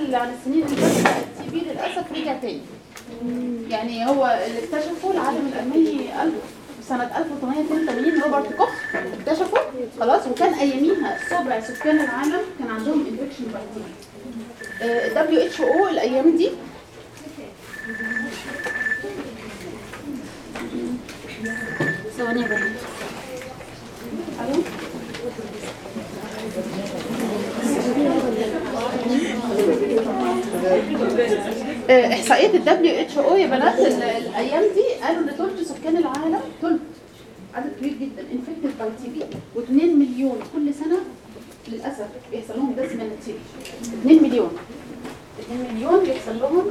اللي عن السنين اللي فاتت التي بي للاسف رجع تاني يعني هو اللي اكتشفه العالم الالماني ألف سنة 1882 روبرت كوخ اكتشفه خلاص وكان اياميها سبع سكان العالم كان عندهم انفكشن باي دبليو اتش او الايام دي ثواني يا بنات الو آه، احصائيات الدبليو اتش او يا بنات ال- الايام دي قالوا ان ثلث سكان العالم ثلث عدد كبير جدا انفكتد باي تي بي و2 مليون كل سنه للاسف بيحصل لهم دس من التي بي 2 مليون 2 مليون بيحصل لهم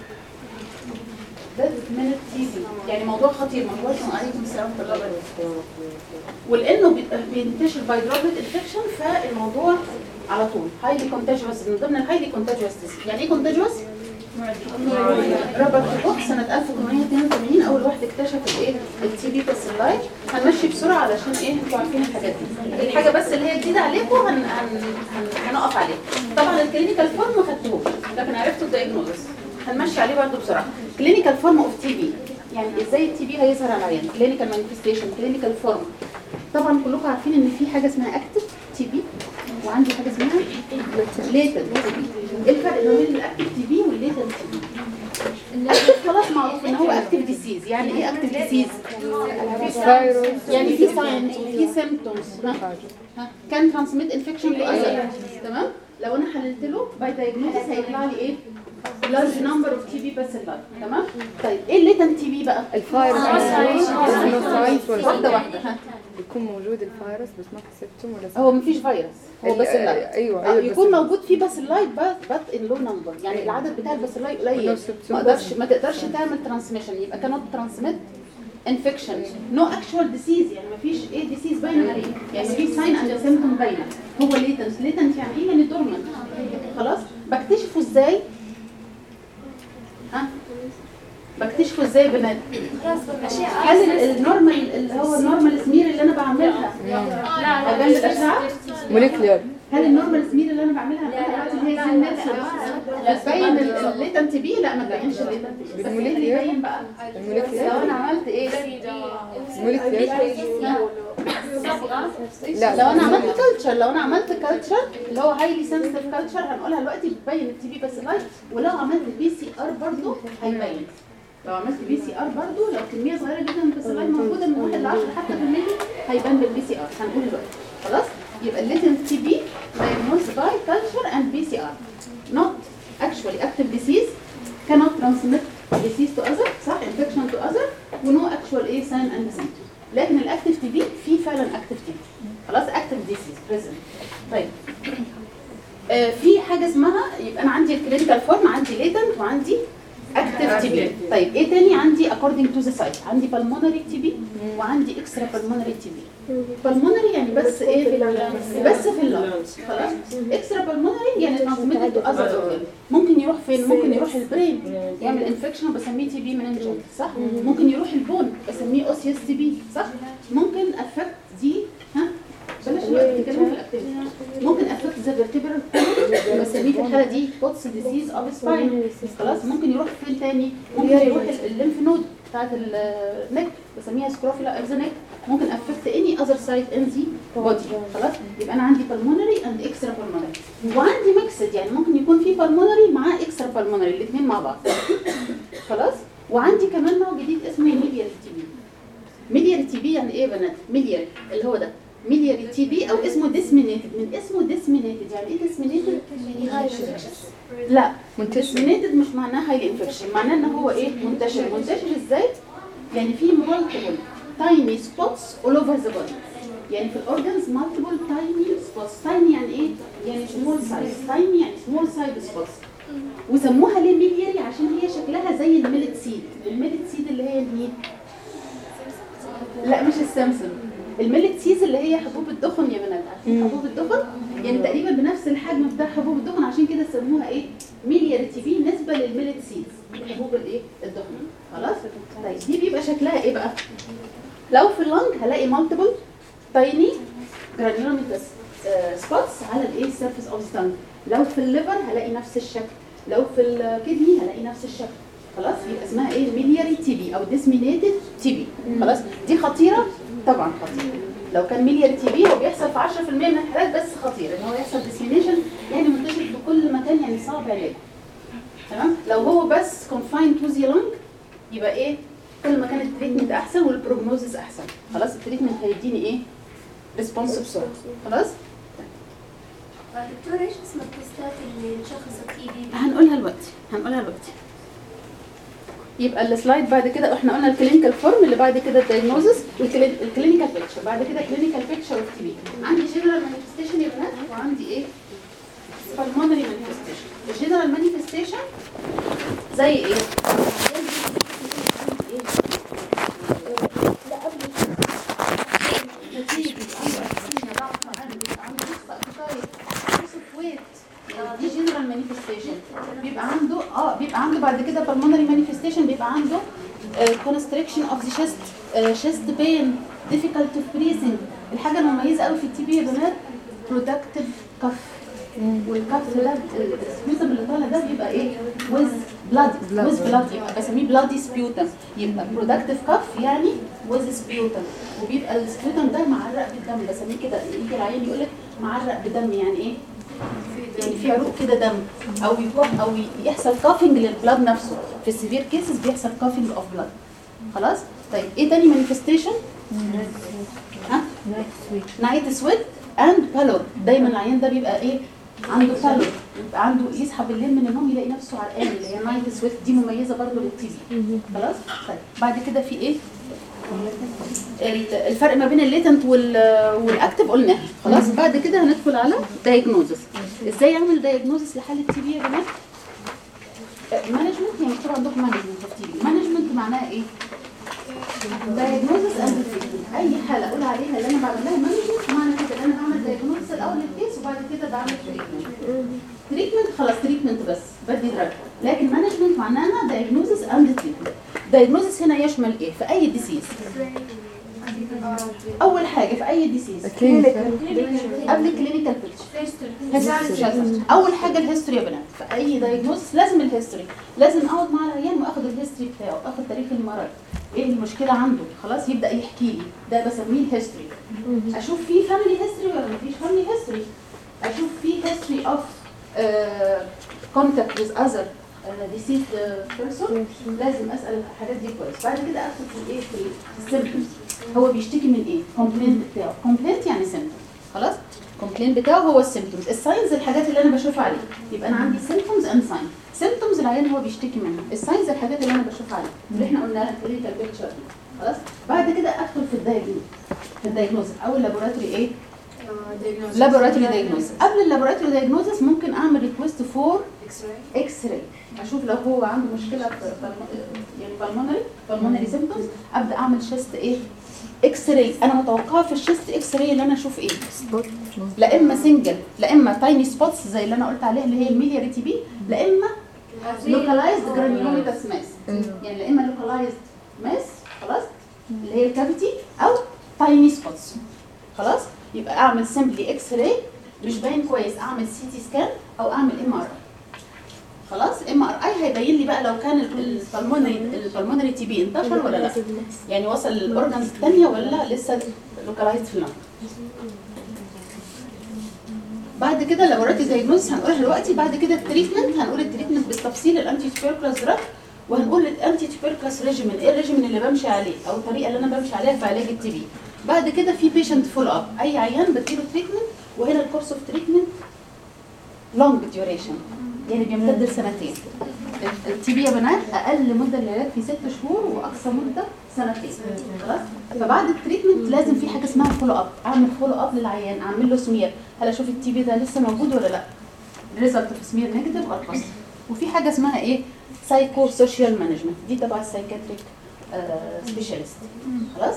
دس من التي بي يعني موضوع خطير موضوع عليكم السلام ورحمه الله وبركاته ولانه بيبقى- بينتشر باي دروبلت انفكشن فالموضوع على طول هايلي كونتاجوس من ضمن الهايلي كونتاجوس يعني ايه كونتاجوس؟ روبرت كوخ سنة 1882 أول واحد اكتشف الإيه؟ التي بي باسيلاي هنمشي بسرعة علشان إيه أنتوا عارفين الحاجات دي. الحاجة بس اللي هي جديدة عليكم هن... هن... هن... هنقف عليها. طبعا الكلينيكال فورم ما خدتوهوش لكن عرفتوا الدايجنوزس. هنمشي عليه برضه بسرعة. كلينيكال فورم أوف تي بي يعني إزاي التي بي هيظهر على العيان؟ كلينيكال مانيفستيشن كلينيكال فورم. طبعا كلكم عارفين إن في حاجة اسمها أكتف تي بي وعندي حاجة اسمها ليتنت تي بي. إيه الفرق ما بين الأكتف تي بي والليتنت تي بي؟ الاكتف خلاص معروف ان هو اكتف ديسيز يعني ايه اكتف ديسيز يعني في ساين في سيمبتومز كان ترانسميت انفكشن لاذر تمام لو انا حللت له باي دايجنوستس هيطلع لي ايه لارج نمبر اوف تي بي بس تمام طيب ايه الليتنت تي بي بقى الفيروس اسمه ساينس ولا واحده واحده ها يكون موجود الفيروس بس ما حسبتم ولا هو مفيش فيروس هو ال- بس اللايت ايوه آه، ايوه يكون بس- موجود فيه بس اللايت بس بس ان لو نمبر يعني العدد بتاع الباسيلاي قليل لو سبتم ما اقدرش ما تقدرش تعمل ترانسميشن يبقى كانت ترانسميت انفكشن نو اكشوال ديسيز يعني ما فيش ايه ديسيز باين عليه يعني في ساين اند سيمبتوم باينه هو ليتنت ليتنت يعني ايه يعني دورمنت خلاص بكتشفه ازاي ها بكتشفه ازاي يا بنات هل ال- النورمال اللي هو النورمال سمير اللي انا بعملها هيبان بالاشعه موليكولر هل النورمال سمير اللي انا بعملها دلوقتي اللي هي زي نيلسون بتبين الليتنت بي لا ما تبينش الليتنت بس ايه اللي يبين بقى لو انا عملت ايه موليكولر لا لو انا عملت كلتشر لو انا عملت كلتشر اللي هو هايلي سنسيتيف كلتشر هنقولها دلوقتي بتبين التي بي بس لايت ولو عملت بي سي ار برضه هيبين لو عملت بي سي ار برضه لو كميه صغيره جدا من الباسيلاي موجوده من 1 ل 10 حتى في الملي هيبان بالبي سي ار هنقول دلوقتي خلاص يبقى الليتنت تي بي diagnosed by culture and PCR not actually active disease cannot transmit disease to other صح infection to other ونو actual ايه sign and symptom لكن الاكتف تي بي في فعلا اكتف تي بي خلاص اكتف ديسيز بريزنت طيب آه في حاجه اسمها يبقى انا عندي الكلينيكال فورم عندي ليتنت وعندي اكتف تي بي طيب ايه تاني عندي according to the site عندي pulmonary تي بي وعندي اكسترا pulmonary تي بي pulmonary يعني بس ايه في ال- بس في اللنج خلاص اكسترا pulmonary يعني transmitted to other organ ممكن يروح فين ممكن يروح البرين يعمل انفكشن بسميه تي بي مننجل صح ممكن يروح البون بسميه اوسيوس تي بي صح ممكن افكت دي ها بلاش دلوقتي تتكلموا في الاكتيفيتي ممكن افكت ذا فيرتبرال بسميه في الحاله دي بوتس ديزيز اوف سباين خلاص ممكن يروح فين تاني ممكن يروح ال- الليمف نود بتاعت النك بسميها سكروفيلا اوف ذا نك ممكن افكت اني اذر سايت ان ذا بودي خلاص يبقى انا عندي بالمونري اند اكسترا بالمونري وعندي ميكسد يعني ممكن يكون في بالمونري مع اكسترا بالمونري الاثنين مع بعض خلاص وعندي كمان نوع جديد اسمه ميديال تي بي ميديال تي بي يعني ايه يا بنات ميديال اللي هو ده ميديال تي بي او اسمه ديسمينيتد من اسمه ديسمينيتد يعني ايه ديسمينيتد لا منتشر ديسمينيتد مش معناه هايلي انفكشن معناه ان هو ايه منتشر منتشر ازاي يعني في مالتيبل تايني سبوتس اول اوفر ذا بودي يعني في الاورجنز مالتيبل تايني سبوتس تايني يعني ايه يعني سمول سايز تايني يعني سمول سايز سبوتس وسموها ليه ميلياري عشان هي شكلها زي الميلت سيد الميلت سيد اللي هي مين لا مش السمسم الميلت سيز اللي هي حبوب الدخن يا بنات عارفين حبوب الدخن يعني تقريبا بنفس الحجم بتاع حبوب الدخن عشان كده سموها ايه ميليار تي بي نسبه للميلت سيز حبوب الايه الدخن خلاص طيب دي بيبقى شكلها ايه بقى لو في اللنج هلاقي مالتيبل تايني جرانيولوميتس سبوتس على الايه سيرفيس اوف ستانج لو في الليفر هلاقي نفس الشكل لو في الكدني هلاقي نفس الشكل خلاص يبقى اسمها ايه ميلياري تي بي او ديسمينيتد تي بي خلاص دي خطيره طبعا خطيره لو كان ميلياري تي بي هو بيحصل في 10% من الحالات بس خطير ان هو يحصل ديسمينيشن يعني منتشر في كل مكان يعني صعب علاجه تمام لو هو بس كونفاين تو ذا لونج يبقى ايه كل ما كان التريتمنت احسن والبروجنوزس احسن خلاص التريتمنت هيديني ايه ريسبونس بسرعه خلاص دكتور ايش اسم التستات اللي تشخص التي بي؟ هنقولها دلوقتي هنقولها دلوقتي يبقى السلايد بعد كده احنا قلنا الكلينيكال فورم اللي بعد كده الدايجنوزس الكلينيكال بيكتشر بعد كده كلينيكال بيكتشر اوف تي بي عندي جنرال مانيفستيشن يا بنات وعندي ايه pulmonary manifestation الجنرال مانيفستيشن زي ايه لا قبل نتيجة عنده أكسيميا ضعف عنده عنده نقص أبيتايت نقص ويت دي جنرال مانيفستيشن بيبقى عنده اه بيبقى عنده بعد كده pulmonary manifestation بيبقى عنده constriction of the chest آه، chest pain difficult of breathing الحاجة المميزة قوي في التي بي يا بنات productive cough والكف ده السبيوتم اللي طالع ده بيبقى ايه with blood with blood يبقى بسميه bloody sputum يبقى productive cough يعني with sputum وبيبقى السبيوتم ده معرق بالدم بسميه كده يجي العيان يقول لك معرق بدم يعني ايه يعني في عروق كده دم او يكح او يحصل كافنج للبلاد نفسه في السيفير كيسز بيحصل كافنج اوف بلاد خلاص طيب ايه تاني مانيفستيشن ها نايت سويت اند بالور دايما العيان ده بيبقى ايه عنده بالور يبقى عنده يصحى بالليل من النوم يلاقي نفسه عرقان اللي هي نايت سويت دي مميزه برضه للتي بي خلاص طيب بعد كده في ايه ال- الفرق ما بين الليتنت والاكتف قلناه خلاص بعد كده هندخل على دايجنوزس ازاي اعمل دايجنوزس لحاله تي بي يا بنات مانجمنت هي مكتوب عندكم مانجمنت في تي بي مانجمنت معناها ايه دايجنوزس اند تريتمنت اي حاله اقول عليها اللي انا بعمل لها مانجمنت معنى كده ان انا بعمل دايجنوزس الاول للكيس وبعد كده بعمل تريتمنت تريتمنت خلاص تريتمنت بس بدي دراج لكن مانجمنت معناها دايجنوزس اند تريتمنت دايجنوزس هنا يشمل ايه في اي ديسيز اول حاجه في اي ديسيز قبل الكلينيكال بيكتشر اول حاجه الهيستوري يا بنات في اي دايجنوز لازم الهيستوري لازم اقعد مع العيان واخد الهيستوري بتاعه اخد تاريخ المرض ايه المشكله عنده خلاص يبدا يحكي لي ده بسميه الهيستوري اشوف فيه فاميلي هيستوري ولا مفيش فاميلي هيستوري اشوف فيه هيستوري اوف كونتاكت with other ديسيز بيرسون لازم اسال الحاجات دي كويس بعد كده ادخل في الايه في السيمبتومز هو بيشتكي من ايه كومبلينت بتاعه كومبلينت يعني سيمبتوم خلاص كومبلين بتاعه هو السيمبتومز الساينز الحاجات اللي انا بشوف عليها يبقى انا عندي سيمبتومز اند ساين سيمبتومز العيان هو بيشتكي منها الساينز الحاجات اللي انا بشوف عليها اللي احنا قلناها الكلينيكال بيكتشر خلاص بعد كده ادخل في الدايجنوز في الدايجنوز او اللابوراتوري ايه لابوراتوري دايجنوز قبل اللابوراتوري دايجنوزس ممكن اعمل ريكويست فور اكس راي اشوف لو هو عنده مشكله في بالم- يعني بالمونري بالمونري سيمبتومز ابدا اعمل شيست ايه اكس راي انا متوقعه في الشيست اكس راي اللي انا اشوف ايه لا اما سنجل لا اما تايني سبوتس زي اللي انا قلت عليها اللي هي الميلياري تي بي لا اما لوكالايزد جرانيولوميتاس ماس يعني لا اما لوكالايزد ماس خلاص اللي هي الكافيتي او تايني سبوتس خلاص يبقى اعمل سيمبلي اكس راي مش باين كويس اعمل سي تي سكان او اعمل ام ار خلاص ام ار اي هيبين لي بقى لو كان البلمونري البلمونري تي بي انتشر ولا لا يعني وصل للاورجنز الثانيه ولا لسه لوكالايزد في اللنج بعد كده لابوراتوري دايجنوز هنقولها دلوقتي بعد كده التريتمنت هنقول التريتمنت بالتفصيل الانتي تيوبركلوز دراج وهنقول الانتي تيوبركلوز ريجيمين ايه الريجيمين اللي بمشي عليه او الطريقه اللي انا بمشي عليها في علاج التي بي بعد كده في بيشنت فول اب اي عيان بديله تريتمنت وهنا الكورس اوف تريتمنت لونج ديوريشن يعني بيمتد لسنتين التي بي يا بنات اقل مده للعلاج في ست شهور واقصى مده سنتين خلاص فبعد التريتمنت لازم في حاجه اسمها فولو اب اعمل فولو اب للعيان اعمل له سمير هل اشوف التي بي ده لسه موجود ولا لا ريزلت اوف سمير نيجاتيف اور بوزيتيف وفي حاجه اسمها ايه سايكو سوشيال مانجمنت دي تبع السايكاتريك سبيشالست خلاص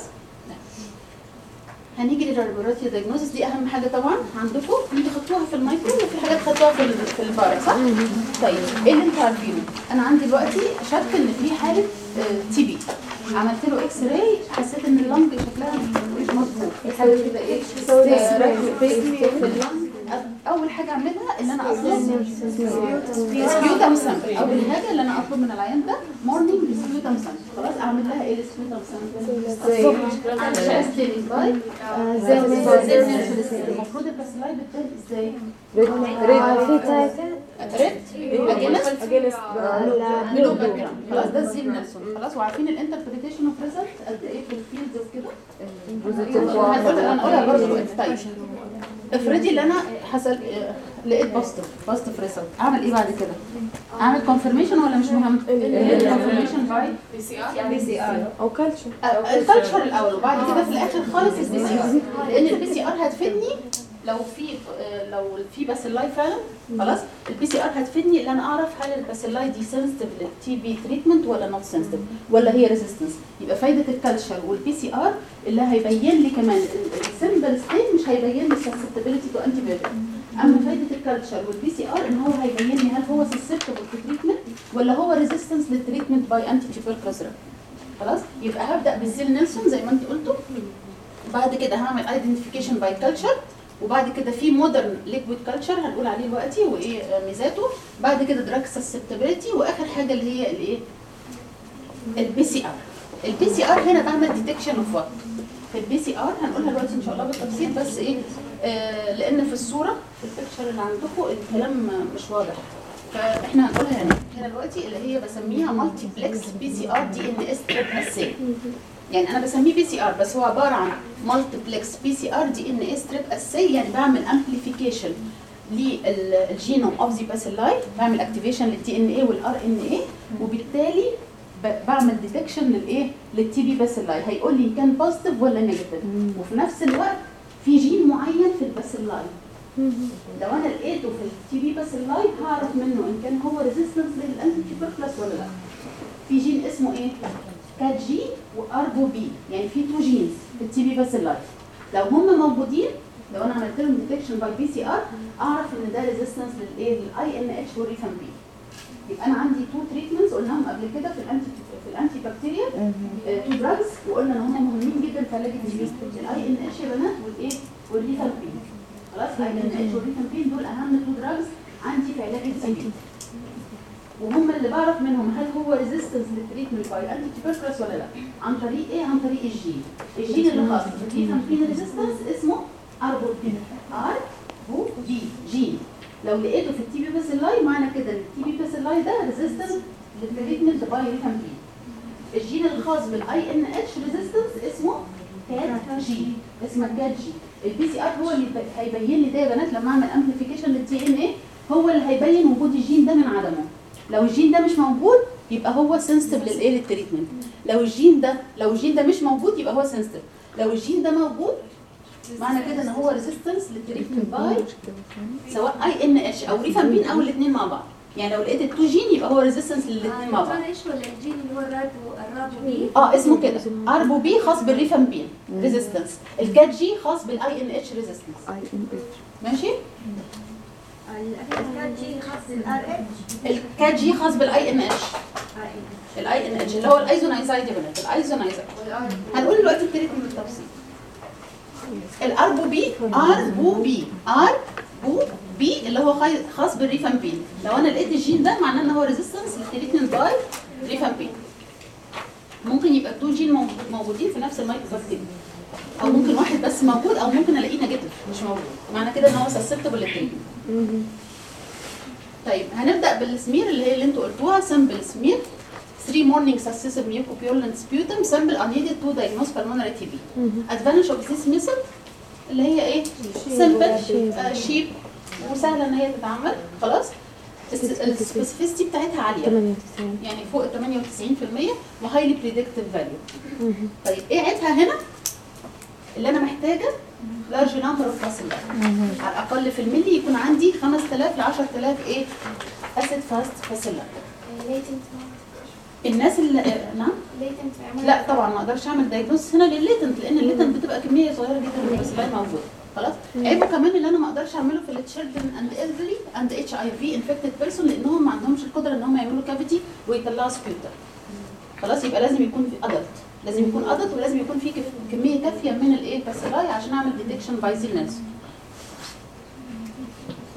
هنيجي لللابوراتوري دايجنوستس دي اهم حاجه طبعا عندكم انتوا خدتوها في المايكرو وفي حاجات خدتوها في ال- في الفارا صح؟ طيب ايه اللي انتوا عارفينه؟ انا عندي دلوقتي شك ان في حاله تي بي عملت له اكس راي حسيت ان اللنج شكلها مش مظبوط حاجه كده ايه آه، في اللنج. اول حاجه اعملها اللي انا اطلب سبيوتم سامبل اول حاجه اللي انا اطلب من العيان ده مورنينج سبيوتم سامبل خلاص اعمل لها ايه السبيوتم سامبل عشان ستيرنج باي المفروض الباسلاي بتتم ازاي ريد اجينست نو باك جراوند خلاص ده الزير نيلسون خلاص وعارفين الانتربريتيشن اوف ريزلت قد ايه في الفيلد وكده هنقولها هنقولها برضه دلوقتي طيب افرضي ان انا حصل آه، لقيت بوزيتيف بوزيتيف ريزلت اعمل ايه بعد كده؟ اعمل كونفirmation ولا مش مهم؟ كونفirmation باي بي سي ار او كلشر الكالتشر الاول وبعد كده في الاخر خالص البي سي ار لان البي سي ار هتفيدني لو في آه، لو في باسيلاي فعلا خلاص البي سي ار هتفيدني ان انا اعرف هل الباسيلاي دي سنسيتيف للتي بي تريتمنت ولا نوت سنسيتيف ولا هي ريزيستنس يبقى فايده الكالتشر والبي سي ار اللي هيبين لي كمان السمبل ستيت مش هيبين لي سنسيتيفيتي تو انتي بايوتيك اما فايده الكالتشر والبي سي ار ان هو هيبين لي هل هو سسبتبل تو تريتمنت ولا هو ريزيستنس للتريتمنت باي انتي تيوبركلوز خلاص يبقى هبدا بالسيل نيلسون زي ما انت قلتوا بعد كده هعمل ايدنتيفيكيشن باي كلتشر وبعد كده في مودرن ليكويد كلتشر هنقول عليه دلوقتي وايه آه، ميزاته بعد كده دراج سسبتابيلتي واخر حاجه اللي هي الايه البي سي ار البي سي ار هنا بعمل ديتكشن اوف وات في البي سي ار هنقولها دلوقتي ان شاء الله بالتفصيل بس ايه آه لان في الصوره في البيكتشر اللي عندكم الكلام مش واضح فاحنا هنقولها هنا هنا دلوقتي اللي هي بسميها مالتي بلكس بي سي ار دي ان اس تريب اسي يعني انا بسميه بي سي ار بس هو عباره عن مالتيبلكس بي سي ار دي ان اس تريب اسي يعني بعمل امبليفيكيشن للجينوم اوف ذا باسيلاي بعمل اكتيفيشن للتي ان اي والار ان اي وبالتالي ب- بعمل ديتكشن للايه للتي بي باسيلاي هيقول لي كان بوزيتيف ولا نيجاتيف وفي نفس الوقت في جين معين في الباسيلاي لو انا لقيته في التي بي باسيلاي هعرف منه ان كان هو ريزيستنس للانتي تيوبركلس ولا لا في جين اسمه ايه كات جي واربو بي يعني في تو جينز في التي بي باسيلاي لو هم موجودين لو انا عملت لهم ديتكشن باي بي سي ار اعرف ان ده ريزيستنس للايه للاي ان اتش والريفام بي يبقى انا عندي تو تريتمنتس قلناهم قبل كده في الانتي في الانتي بكتيريا تو دراجز وقلنا ان هم مهمين جدا في علاج التي بي الاي ان اتش يا بنات والايه والريفام بي خلاص اي ان اتش والريفام بي دول اهم تو دراجز عندي في علاج التي بي وهم اللي بعرف منهم هل هو ريزيستنس للتريتمنت باي انتي تيوبركلوس ولا لا عن طريق ايه عن طريق الجين الجين اللي خاص بالريفامبين ريزيستنس اسمه اربوبين ار بو بي جين لو لقيته في التي بي باسيلاي معنى كده ان التي بي باسيلاي ده ريزيستنت للتريتمنت باي ريفامبين الجين الخاص بالاي ان اتش ريزيستنس اسمه كات جي اسمه كات جي البي سي ار هو اللي ب- هيبين لي ده يا بنات لما اعمل امبليفيكيشن للدي ان ايه هو اللي هيبين وجود الجين ده من عدمه لو الجين ده مش موجود يبقى هو سنسيتيف للايه للتريتمنت لو الجين ده لو الجين ده مش موجود يبقى هو سنسيتيف لو الجين ده موجود معنى كده ان هو ريزيستنس للتريتمنت باي سواء اي ان اتش او ريفامبين او الاثنين مع بعض يعني لو لقيت التو جين يبقى هو ريزيستنس للاثنين مع بعض ايش ولا الجين اللي هو الرابو الرابو بي اه اسمه كده اربو بي خاص بالريفامبين ريزيستنس الكات جي خاص بالاي ان اتش ريزيستنس اي ان اتش ماشي الكات جي خاص بالار اتش الكات جي خاص بالاي ان اتش الاي ان اتش اللي هو الايزونايزايد يا بنات الايزونايزايد هنقول دلوقتي التريتمنت بالتفصيل الاربو بي ار بو بي ار بو بي اللي هو خاي- خاص بالريفامبين لو انا لقيت الجين ده معناه ان هو ريزيستنس للتريتمنت باي ريفامبين ممكن يبقى تو جين موجود- موجودين في نفس المايكروبكتيريا او ممكن واحد بس موجود او ممكن الاقيه نيجاتيف مش موجود معنى كده ان هو سسبتبل للتريتمنت طيب هنبدا بالسمير اللي هي اللي انتوا قلتوها سامبل سمير 3 morning successive mucopurulent sputum sample are needed to diagnose pulmonary TB. Advantage of this method اللي هي ايه؟ simple شيب وسهله ان هي تتعمل خلاص السبيسيفيستي بتاعتها عاليه 98 يعني فوق ال 98% وهايلي بريدكتيف فاليو طيب ايه عيبها هنا؟ اللي انا محتاجه لارج نمبر اوف باسلر على الاقل في الملي يكون عندي 5000 ل 10000 ايه؟ اسيد فاست باسلر ليتنت الناس اللي آه، نعم ليتنت لا طبعا ما اقدرش اعمل دايجنوستس هنا للليتنت لان الليتنت بتبقى كميه صغيره جدا من الباسيلاي موجود خلاص عيبه كمان اللي انا ما اقدرش اعمله في التشيلدرن اند elderly اند اتش اي في انفكتد بيرسون لانهم ما عندهمش القدره ان هم يعملوا كافيتي ويطلعوا سبيوتر خلاص يبقى لازم يكون في ادلت لازم يكون ادلت ولازم يكون في كف- كميه كافيه من الايه الباسيلاي عشان اعمل ديتكشن باي زيل نيلسون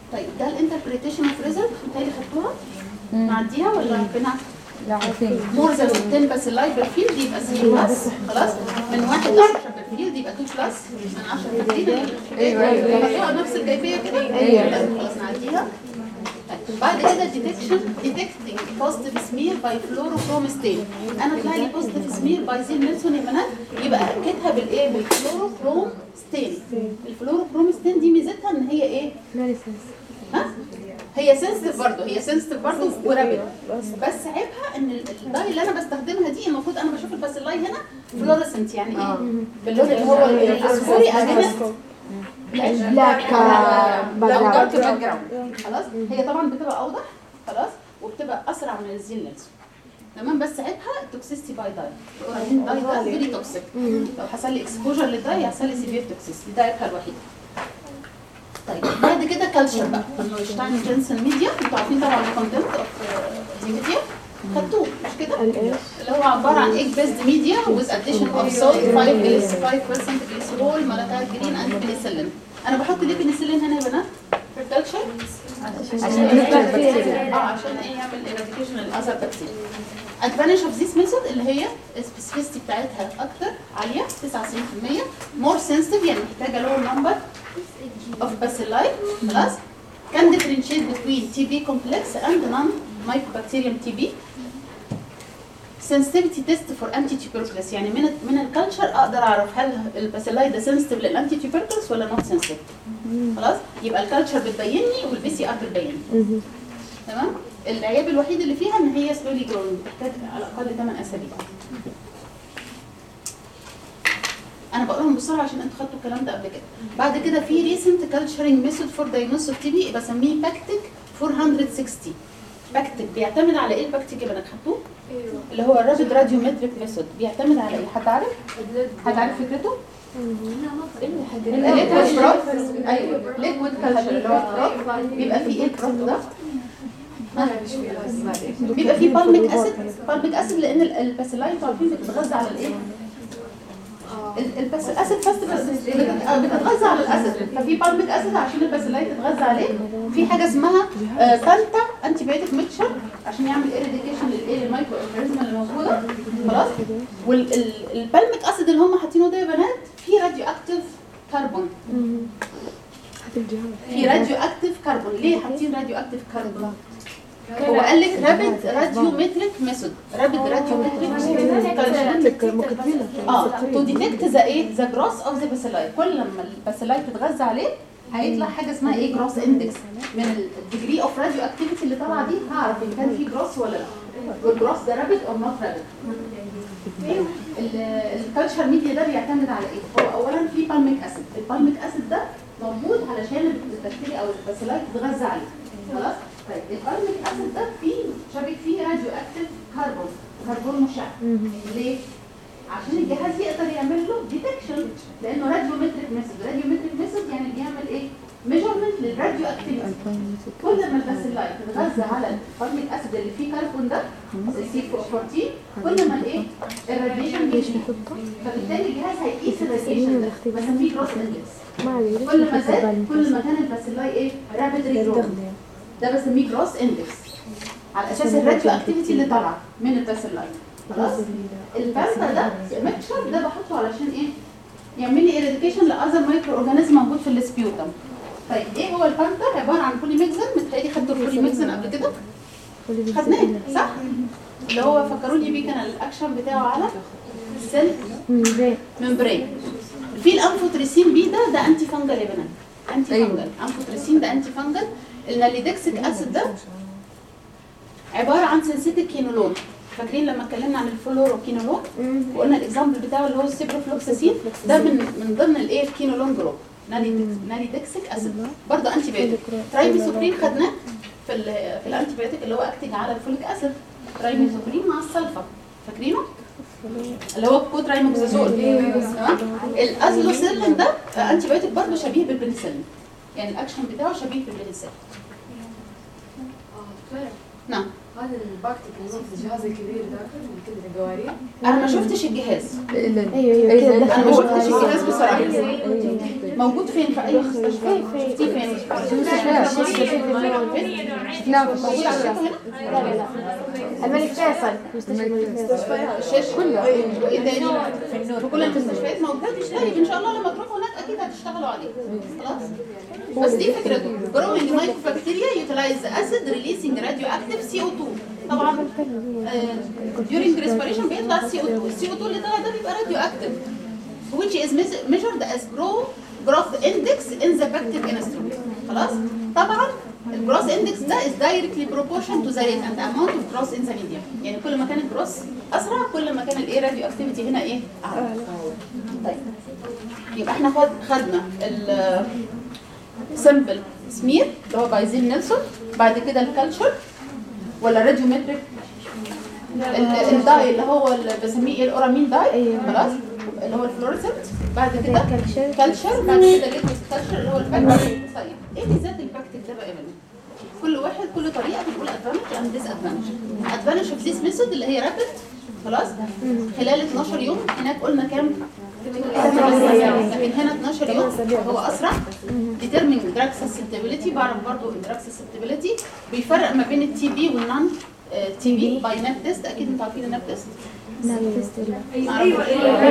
طيب ده الانتربريتيشن اوف ريزلت متهيألي خدتوها نعديها ولا ربنا لا عارفين مور ذان 10 بس اللايف بالفيلد يبقى 3 بلس خلاص من 1 ل 10 بالفيلد يبقى 2 بلس من 10 بالفيلد ايوه ايوه خدتوها نفس الكيفيه كده أيوة. خلاص نعديها طيب، بعد كده ديتكشن ديتكتنج بوزيتيف سمير باي فلوروكروم ستين انا طلع لي بوزيتيف سمير باي زين نيلسون يا بنات يبقى اكدها بالايه بالفلوروكروم ستين الفلوروكروم ستين دي ميزتها ان هي ايه ها هي سنسيتيف برضه هي سنسيتيف برضه ورابد بس عيبها ان ال- الداي اللي انا بستخدمها دي المفروض انا بشوف الباسلاي هنا فلورسنت يعني ايه باللون اللي هو الاصفري اجنست بلاك لو دارك باك باك جراوند خلاص هي طبعا بتبقى اوضح خلاص وبتبقى اسرع من الزين لينس تمام بس عيبها التوكسيستي باي داي الاورالين داي ده فيري توكسيك لو حصل لي اكسبوجر للداي هيحصل لي سيفير توكسيستي ده عيبها الوحيد طيب بعد كده كلتشر بقى نوشتاين جنسن ميديا انتوا عارفين طبعا الكونتنت اوف دي ميديا خدتوه مش كده؟ اللي هو عباره عن egg based media with addition of salt 5 جليس 5% glycerol ملكات جرين اند بنسلين انا بحط ليه بنسلين هنا يا بنات في الكلتشر عشان اه عشان ايه يعمل eradication للاذر بكتيريا advantage of this method اللي هي السبيسيفيستي بتاعتها اكتر عاليه 99% more sensitive يعني محتاجه lower number of bacilli خلاص can differentiate between TB complex and non mycobacterium TB sensitivity test for anti tuberculosis يعني من من الكالتشر اقدر اعرف هل الباسيلاي ده سنسيتيف للانتي tuberculosis ولا نوت سنسيتيف خلاص يبقى الكالتشر بتبين لي والبي سي ار بتبين لي تمام العيب الوحيد اللي فيها ان هي سلولي جروينج بتحتاج على الاقل 8 اسابيع انا بقولهم بسرعه عشان انتوا خدتوا الكلام ده قبل كده بعد كده في ريسنت كالتشرنج ميثود فور دايجنوستيك تي بي بسميه باكتيك 460 باكتيك بيعتمد على ايه الباكتيك يا بنات خدتوه اللي هو الرابيد راديومتريك ميثود بيعتمد على ايه حد عارف حد عارف فكرته الليكويد بروف ايوه ليكويد كالتشر اللي هو البروف بيبقى فيه ايه البروف ده بيبقى فيه بالميك اسيد بالميك اسيد لان ال- الباسيلاي انتوا عارفين بتتغذى على الايه ال- البس الاسيد فاست بتتغذى على الاسيد ففي بالميك اسيد عشان الباسيلاي تتغذى عليه في حاجه اسمها آه، فانتا انتي بايوتيك ميكشر عشان يعمل ايريديكيشن للايه للمايكرو اورجانيزم اللي موجوده خلاص والبالميك اسيد اللي هم حاطينه ده يا بنات فيه راديو اكتيف كربون في راديو اكتيف كربون ليه حاطين راديو اكتيف كربون هو قال لك رابد راديومتريك ميثود رابد راديومتريك اه تو ديتكت ذا ايه ذا جروس اوف ذا باسيلاي كل لما الباسيلاي تتغذى عليه هيطلع حاجه اسمها ايه جروس اندكس من الديجري اوف راديو اكتيفيتي اللي طالعه دي هعرف ان كان في جروس ولا لا والجروس ده رابد اور نوت رابد الكالتشر ميديا ده بيعتمد على ايه؟ هو اولا في بالميك اسيد البالميك اسيد ده موجود علشان البكتيريا او الباسيلاي تتغذى عليه خلاص طيب البالميك اسيد ده فيه شبك فيه راديو اكتيف كربون كربون مشع ليه؟ عشان الجهاز يقدر يعمل له ديتكشن لانه راديومتريك ميثود راديومتريك ميثود يعني بيعمل ايه؟ ميجرمنت للراديو اكتيفيتي كل ما الباسيلاي تتغذى على الفورميك اسيد اللي فيه كربون ده السي 14 كل ما الايه؟ الراديشن بيزيد فبالتالي الجهاز هيقيس الراديشن ده بسميه جروس اندكس كل ما زاد كل ما كان الباسيلاي ايه؟ رابيد ريجرو ده بسميه جروس اندكس على اساس الراديو اكتيفيتي اللي طالعه من الباسيلاي خلاص البانتا ده ميكشر ده بحطه علشان ايه؟ يعمل لي ايريديكيشن لاذر مايكرو اورجانيزم موجود في السبيوتم طيب ايه هو البانتا عباره عن بوليميكزن متهيألي خدتوا البوليميكزن قبل كده خدناه صح اللي هو فكروني بيه كان الاكشن بتاعه على السيل ممبرين في الانفوتريسين بي ده ده انتي فانجل يا بنات انتي أيوة. فانجل انفوتريسين ده انتي فانجل الناليدكسيك اسيد ده عباره عن سنسيتيك كينولون فاكرين لما اتكلمنا عن الفلوروكينولون وقلنا الاكزامبل بتاعه اللي هو السيبروفلوكساسين ده من من ضمن الايه الكينولون جروب ناليدكسيك اسيد برضه انتي بايوتيك ترايميثوبرين خدناه في ال في الانتي بايوتيك اللي هو اكتنج على الفوليك اسيد ترايميثوبرين مع السلفا فاكرينه اللي هو كوترايموكسازول تمام الازلوسيلين ده انتي بايوتيك برضه شبيه بالبنسلين يعني الاكشن بتاعه شبيه بالبنسلين نعم هذا الباكتيك اللي هو في الجهاز الكبير ده اللي كده القوارير انا ما شفتش الجهاز الا ايوه ايوه كده انا ما دخل شفتش الجهاز بصراحه موجود فين في اي مستشفى شفتيه فين شفناه في موجود الشاشة عندكم هنا الملك فيصل الشاشه كلها وايه تاني في كل المستشفيات موجود طيب ان شاء الله لما تروحوا هناك اكيد هتشتغلوا عليه خلاص بس دي فكرته growing mycobacteria utilize acid releasing radioactive CO2 طبعا آه، during respiration بيطلع CO2 ال CO2 اللي طلع ده بيبقى radioactive which is meas- measured as grow growth index in the bacterial instrument خلاص طبعا الجروس اندكس ده is directly proportion to the rate and amount of growth in the medium يعني كل ما كان الجروس اسرع كل ما كان الايه راديو اكتيفيتي هنا ايه اعلى طيب يبقى احنا خد خدنا ال سمبل سمير اللي هو بايزين نيلسون بعد كده الكالتشر ولا راديومتريك ال- الداي اللي هو اللي بسميه ايه الاورامين داي خلاص اللي هو الفلوريسنت بعد كده كالتشر بعد كده ليكويد كالتشر اللي هو الباكتيك طيب ايه ميزات الباكتيك ده بقى يا بنات؟ كل واحد كل طريقه بتقول ادفانتج اند ديس ادفانتج ادفانتج اوف ذيس ميثود اللي هي رابد خلاص خلال 12 يوم هناك قلنا كام لكن هنا 12 يوم هو اسرع determining drug susceptibility بعرف برضو drug susceptibility بيفرق ما بين التي بي والنون تي بي باي ناب تيست اكيد انتوا عارفين الناب تيست ايوه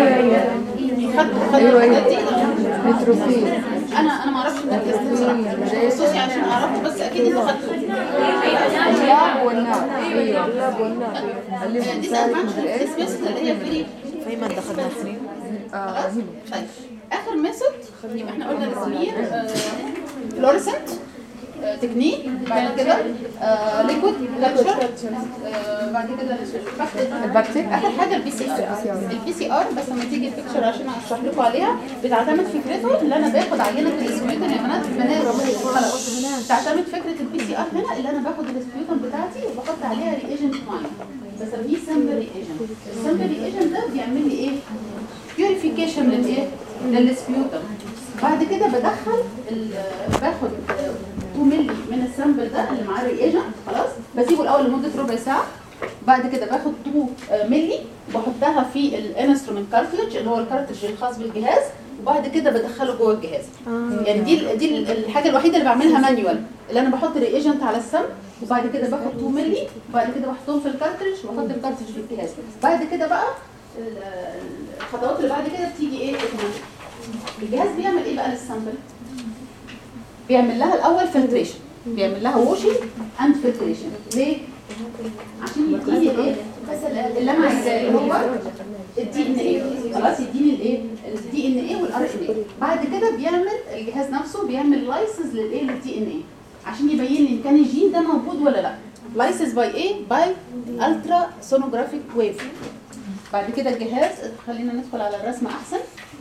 خدوا خدوا الحاجات دي نيتروفيل انا انا ما اعرفش الناب تيست بصراحه خصوصي عشان اعرفه بس اكيد انتوا خدتوه اللاب والنار ايوه اللاب والنار اللي دي بتساعد سألمان في الايه ديس اللي هي فيري فيما دخلنا سنين آه، خلاص هنا. طيب اخر ميثود يبقى احنا قلنا السمير فلوريسنت تكنيك بعد كده ليكويد كالتشر بعد كده البكتيك البكتيك اخر حاجه البي سي ار البي سي ار بس لما تيجي البيكتشر عشان اشرح لكم عليها بتعتمد فكرته اللي انا باخد عينه الاسبيوتن يا بنات بنات خلاص تعتمد فكره البي سي ار هنا اللي انا باخد الاسبيوتن بتاعتي وبحط عليها ريجنت معين بسميه سامبل ريجنت السامبل ريجنت ده بيعمل لي ايه بيوريفيكيشن للايه للسبيوتم بعد كده بدخل ال- باخد 2 مللي من السامبل ده اللي معاه الريجنت خلاص بسيبه الاول لمده ربع ساعه بعد كده باخد 2 مللي بحطها في الانسترومنت كارتلج اللي هو الكارتلج الخاص بالجهاز وبعد كده بدخله جوه الجهاز يعني دي ال- دي ال- الحاجه الوحيده اللي بعملها مانيوال اللي انا بحط ريجنت على السم وبعد كده باخد 2 مللي وبعد كده بحطهم في الكارتريج واحط الكارتريج في الجهاز بعد كده بقى ال- الخطوات اللي بعد كده بتيجي ايه اوتوماتيك الجهاز بيعمل ايه بقى للسامبل بيعمل لها الاول فلتريشن بيعمل لها ووشنج اند فلتريشن ليه عشان يديني الايه اللي انا عايزاه اللي هو الدي ان ايه خلاص يديني الايه الدي ان ايه والار ان ايه بعد كده بيعمل الجهاز نفسه بيعمل لايسنس للايه للدي ان ايه عشان يبين لي ان كان الجين ده موجود ولا لا لايسنس باي ايه باي الترا سونوجرافيك ويف بعد كده الجهاز خلينا ندخل على الرسمه احسن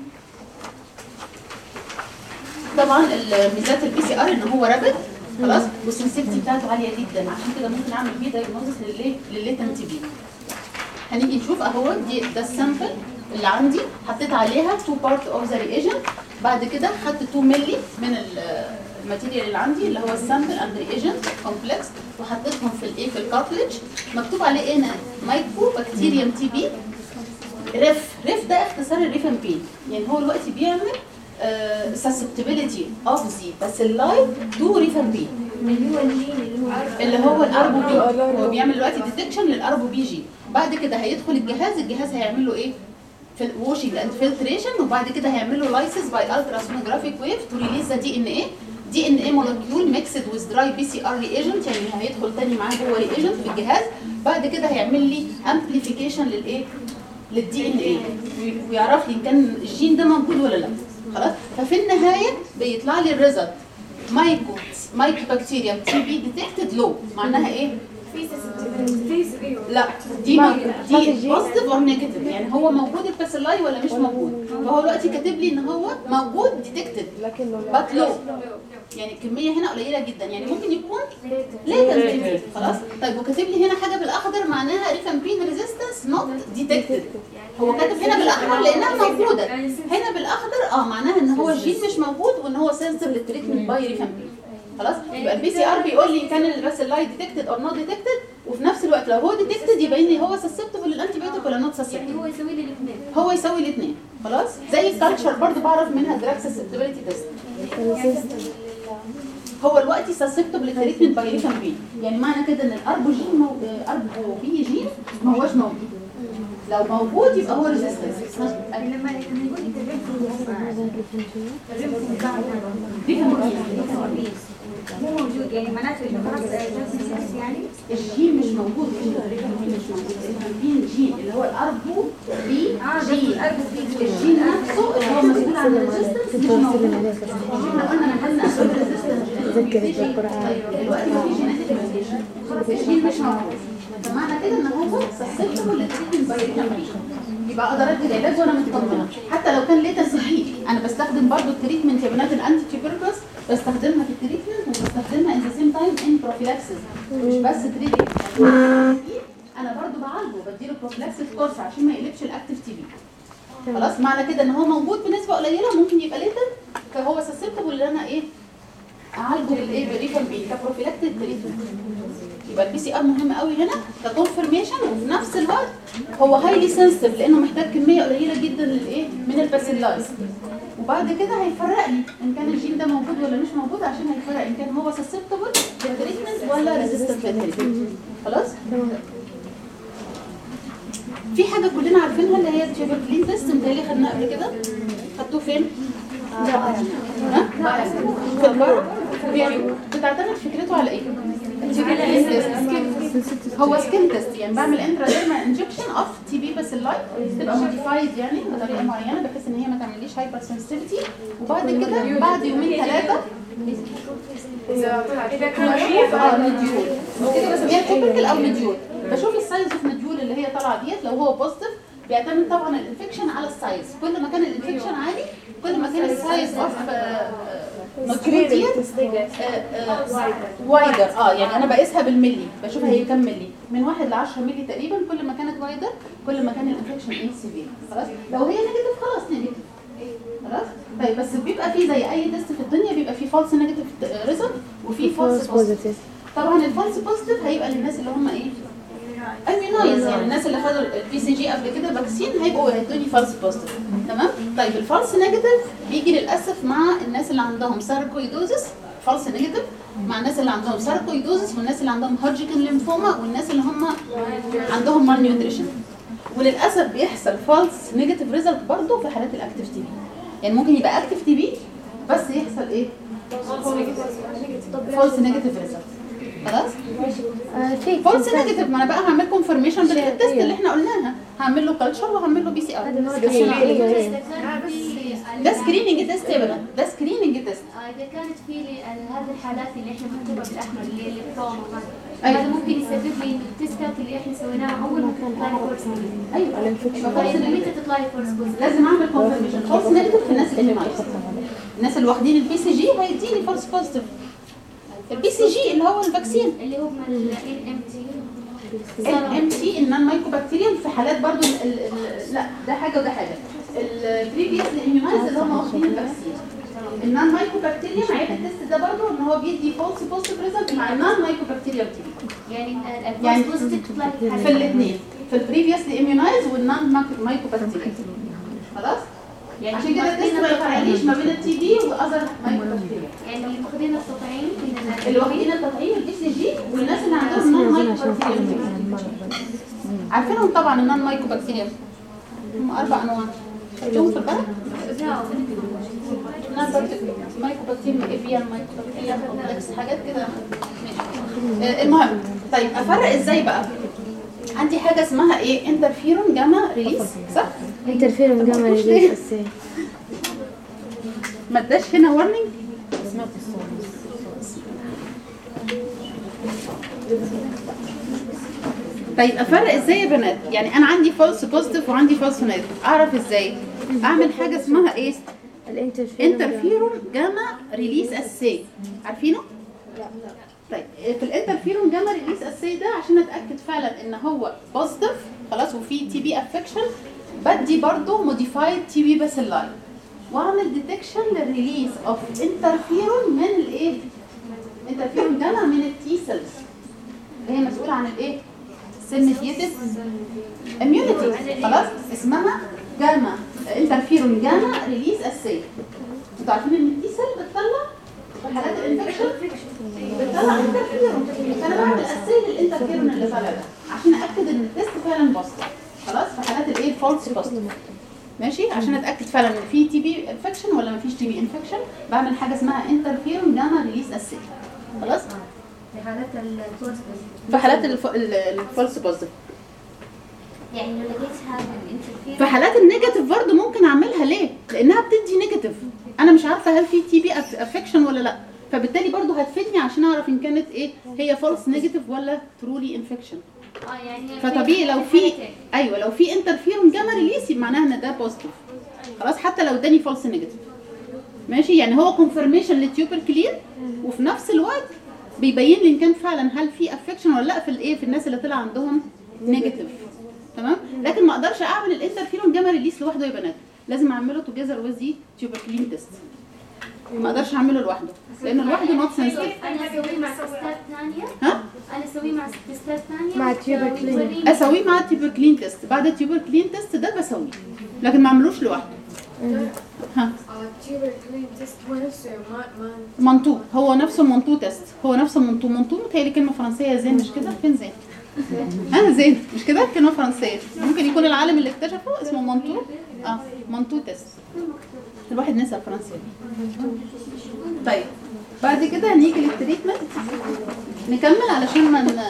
طبعا الميزات البي سي ار ان هو رابد خلاص والسنسيتي بتاعته عاليه جدا عشان كده ممكن اعمل بيه دايجنوستس للايه للليتنت بي هنيجي نشوف اهو دي ده السامبل اللي عندي حطيت عليها 2 بارت اوف ذا ريجن بعد كده خدت 2 مللي من ال- الماتيريال اللي عندي اللي هو السامبل اند ريجنت كومبلكس وحطيتهم في الايه في الكارتلج مكتوب عليه ايه هنا مايكرو بكتيريوم تي بي ريف ريف ده اختصار الريفامبين يعني هو دلوقتي بيعمل سسبتبيليتي اوف ذا باسيلاي تو ريفامبين اللي هو الجين اللي هو اللي هو الاربو بي هو بيعمل دلوقتي ديتكشن للاربو بي جي بعد كده هيدخل الجهاز الجهاز هيعمل له ايه في واشنج اند فلتريشن وبعد كده هيعمل له لايسنس باي الترا سونوجرافيك ويف تو ريليز ذا دي ان ايه دي ان ايه مولكيول ميكسد ويز دراي بي سي ار ريجنت يعني هيدخل تاني معاه جوه ريجنت في الجهاز بعد كده هيعمل لي امبليفيكيشن للايه للدي ان ايه ويعرف لي ان كان الجين ده موجود ولا لا خلاص ففي النهايه بيطلع لي الريزلت مايكو مايكو بكتيريا تي بي ديتكتد لو معناها ايه في سنسيتيفيتي لا دي دي بوزيتيف اور نيجاتيف يعني هو موجود الباسيلاي ولا مش موجود فهو دلوقتي كاتب لي ان هو موجود ديتكتد بات لو يعني الكميه هنا قليله جدا يعني ممكن يكون ليتنت خلاص طيب وكاتب لي هنا حاجه بالاخضر معناها ريفامبين ريزيستنس نوت ديتكتد هو كاتب هنا بالاحمر لانها موجوده هنا بالاخضر اه معناها ان هو الجين مش موجود وان هو سنسيف للتريتمنت باي ريفامبين خلاص يبقى البي سي ار بيقول لي كان الباسيلاي ديتكتد اور نوت ديتكتد وفي نفس الوقت لو هو ديتكتد يبين لي هو سسبتبل للانتي بايوتيك ولا نوت يعني سسبتبل هو يسوي لي الاثنين هو يسوي الاثنين خلاص زي الكالتشر برضو بعرف منها دراج سسبتبيليتي تيست هو دلوقتي سسبتبل للتريتمنت باي ريفامبين يعني معنى كده ان الاربو جين مو... اربو بي جين ما هوش موجود لو موجود يبقى هو ريزيستنس لما لما يقول انت مو موجود يعني معناته انه خلاص جاست يعني الجين مش موجود الريفامبين مش موجود الريفامبين جين اللي هو الاربو بي جين الجين نفسه اللي هو مسؤول عن الريزيستنس مش موجود احنا قلنا نحلنا اسباب الريزيستنس طيب دلوقتي ما في جينيتك ميوتيشن خلاص الجين مش موجود فمعنى كده ان هو سسبتبل للتريتمنت باي ريفامبين يبقى اقدر ادي العلاج وانا مطمنه حتى لو كان ليتنس جديد انا بستخدم برضو التريتمنت يا بنات الانتي تيوبركلوس بستخدمها في التريتمنت وبستخدمها ان ذا سيم تايم ان بروفيلاكسيس مش بس تريتمنت انا برضو بعالجه بديله بروفيلاكسيس كورس عشان ما يقلبش الاكتيف تي بي خلاص معنى كده ان هو موجود بنسبه قليله ممكن يبقى ليتن فهو سسبتبل ان انا ايه اعالجه بالايه بالريفامبين كبروفيلاكتيك تريتمنت يبقى البي سي ار مهم قوي هنا ككونفرميشن وفي نفس الوقت هو هايلي سنسيتيف لانه محتاج كميه قليله جدا للايه من الباسيلايز وبعد كده هيفرق لي ان كان الجين ده موجود ولا مش موجود عشان هيفرق ان كان هو سسبتبل للتريتمنت ولا ريزيستنت للتريتمنت خلاص في حاجه كلنا عارفينها اللي هي التيوبركلين تيست متهيألي خدناها قبل كده خدتوه فين؟ ها؟ في البر بتعتمد فكرته على ايه؟ التيوبركلين تيست هو سكين تيست يعني بعمل انتراديرمال انجكشن اوف تي بي بس اللايت تبقى موديفايد يعني بطريقه معينه بحيث ان هي ما تعمليش هايبر سنسيتيفيتي وبعد كده بعد يومين ثلاثه اه نديول كده بسميها تيبيكال او نديول بشوف السايز اوف نديول اللي هي طالعه ديت لو هو بوزيتيف بيعتمد طبعا الانفكشن على السايز كل ما كان الانفكشن عالي كل ما كان السايز اوف نديول ديت وايدر اه يعني انا بقيسها بالملي بشوف هي كام ملي من 1 ل 10 ملي تقريبا كل ما كانت وايدر كل ما كان الانفكشن ايه سيفير خلاص لو هي نيجاتيف خلاص نيجاتيف خلاص طيب بس بيبقى في زي اي تيست في الدنيا بيبقى في فالس نيجاتيف ريزلت وفي فالس بوزيتيف طبعا الفالس بوزيتيف هيبقى للناس اللي هم ايه اميونايز يعني الناس اللي خدوا البي سي جي قبل كده فاكسين هيبقوا يدوني فالس بوزيتيف تمام طيب الفالس نيجاتيف بيجي للاسف مع الناس اللي عندهم ساركويدوزس فالس نيجاتيف مع الناس اللي عندهم ساركويدوزس والناس اللي عندهم هودجكن ليمفوما والناس اللي هم عندهم مال نيوتريشن وللاسف بيحصل فالس نيجاتيف ريزلت برضه في حالات الاكتيف تي بي يعني ممكن يبقى اكتيف تي بي بس يحصل ايه فالس نيجاتيف ريزلت خلاص في فالس نيجاتيف ما انا بقى هعمل كونفرميشن بالتست اللي احنا قلناها هعمل له كلتشر وهعمل له بي سي ار ده سكريننج تيست يا بنات ده سكريننج تيست إذا كانت في لي هذه الحالات اللي احنا مكتوبة بالأحمر اللي هي الليمفوما أيوة. هذا ممكن يسبب لي إنه التستات اللي احنا سويناها أول ما تطلع لي فورس ايوه طيب متى تطلع لي فورس بوزيتيف؟ لازم اعمل كونفرميشن فالس نيجاتيف في الناس اللي معايا الناس اللي واخدين البي سي جي هيديني فالس بوزيتيف البي سي جي اللي هو الفاكسين اللي هم ال NMT ال ام تي النون مايكوبكتيريوم في حالات برضو ال ال ال لا ده حاجه وده حاجه البريفيوس اميونايز اللي هم واخدين الفاكسين النون مايكوبكتيريوم عيب التست ده برضو ان هو بيدي فولس بوزيتيف ريزلت مع النون مايكوبكتيريوم تي بي يعني يعني الفورس بوزيتيف تطلع لي في الاثنين في البريفيوس اميونايز والنون مايكوبكتيريوم خلاص عشان كده التست ما يفرقليش ما بين التي بي واذر مايكوبكتيريوم يعني اللي واخدين التطعيم من اللي واخدين التطعيم البي سي جي والناس اللي عندهم نون مايكوبكتيريوم عارفينهم طبعا النون مايكوبكتيريوم هم اربع انواع شفتوهم في البلد؟ نون مايكوبكتيريوم افيان مايكوبكتيريوم كومبلكس حاجات كده ماشي. آه، المهم طيب افرق ازاي بقى؟ عندي حاجه اسمها ايه انترفيرون جاما ريليس صح؟ انترفيرون طب ما جاما تقولش ليه؟ ريليس السي ما اداش هنا warning طيب افرق ازاي يا بنات يعني انا عندي فالس بوزيتيف وعندي فالس نيجاتيف اعرف ازاي اعمل حاجه اسمها ايه الانترفيرون انترفيرون جاما ريليس اسي عارفينه طيب في الانترفيرون جاما ريليس اسي ده عشان اتاكد فعلا ان هو بوزيتيف خلاص وفي تي بي افكشن بدي برضه موديفايد تي بي باسيلاي واعمل ديتكشن للريليس اوف انترفيرون من الايه انترفيرون جاما من التي سيلز اللي هي مسؤوله عن الايه سيل اميونيتي خلاص اسمها جاما انترفيرون جاما ريليز اسي انتوا عارفين ان التي سيل بتطلع في حالات الانفكشن بتطلع انترفيرون فانا بعمل اسي للانترفيرون اللي طالع ده عشان اكد ان التست فعلا بوزيتيف خلاص في حالات الايه الفولس بوزيتيف ماشي عشان اتاكد فعلا ان في تي بي انفكشن ولا ما فيش تي بي انفكشن بعمل حاجه اسمها انترفيرون جاما ريليز اسي خلاص في حالات الفورس في حالات الف- ال- الفولس بوزيتيف يعني لو لقيت هذا الانترفير في حالات النيجاتيف برضه ممكن اعملها ليه؟ لانها بتدي نيجاتيف انا مش عارفه هل في تي بي افكشن ولا لا فبالتالي برضه هتفيدني عشان اعرف ان كانت ايه هي فولس نيجاتيف ولا ترولي انفكشن اه يعني فطبيعي لو في ايوه لو في انترفيرون جاما ريليس يبقى معناها ان ده بوزيتيف خلاص حتى لو اداني فولس نيجاتيف ماشي يعني هو كونفرميشن للتيوبر كلين وفي نفس الوقت بيبين لي ان كان فعلا هل في افكشن ولا لا في الايه في الناس اللي طلع عندهم نيجاتيف تمام لكن ما اقدرش اعمل الانترفيرون جاما ريليس لوحده يا بنات لازم اعمله توجذر ويز دي تيوبر كلين تيست ما اقدرش اعمله لوحده لانه لوحده نوت سنسيتيف انا اسويه مع تستات ثانيه ها انا اسويه مع تستات ثانيه مع تيوبر كلين. وتوريني- اسويه مع التيوبر كلين تيست بعد التيوبر كلين تيست ده بسويه لكن ما اعملوش لوحده ها تيوبر كلين تيست هو نفسه ما ما منطو هو نفسه منطو تيست هو نفسه منطو منطو متهيألي كلمة فرنسية زين مش كده فين زين ها زين مش كده كلمة فرنسية ممكن يكون العالم اللي اكتشفه اسمه منطو اه منطو تيست الواحد نسى الفرنسية طيب بعد كده هنيجي للتريتمنت نكمل علشان ما ن-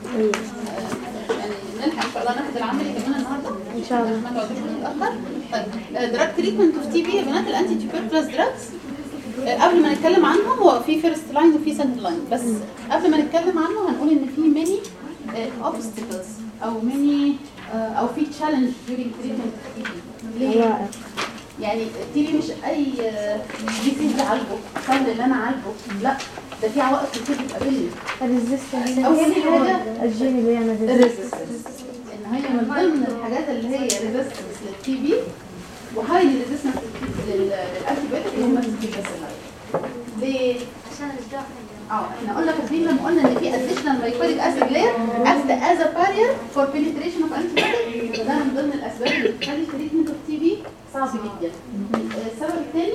يعني نلحق ان شاء الله ناخد العملي كمان النهارده ان شاء الله ما تقعدوش متاخر طيب دراج تريتمنت اوف تي بي يا بنات الانتي تيوبركلوز دراجز قبل ما نتكلم عنهم هو في فيرست لاين وفي سكند لاين بس قبل ما نتكلم عنه هنقول ان في ماني اوبستكلز او ماني او في تشالنج during treatment of TB ليه؟ رائع يعني التي بي مش اي ديزيز اعالجه سهل ان انا اعالجه لا ده في عوائق كتير بتقابلني الريزستنس أول حاجة الجين اللي يعمل resistance. الريزستنس ان هي من ضمن الحاجات اللي هي ريزستنس للتي بي وهايلي ريزستنس للانتي بايوتيك اللي هم التي بي ليه؟ عشان الجاف اه احنا قلنا فاكرين لما قلنا ان في اديشنال مايكوليك اسيد لير اكت از ا بارير فور بنتريشن اوف انتي بايوتيك ده من ضمن الاسباب اللي بتخلي تريتمنت اوف تي بي صعب جدا السبب الثاني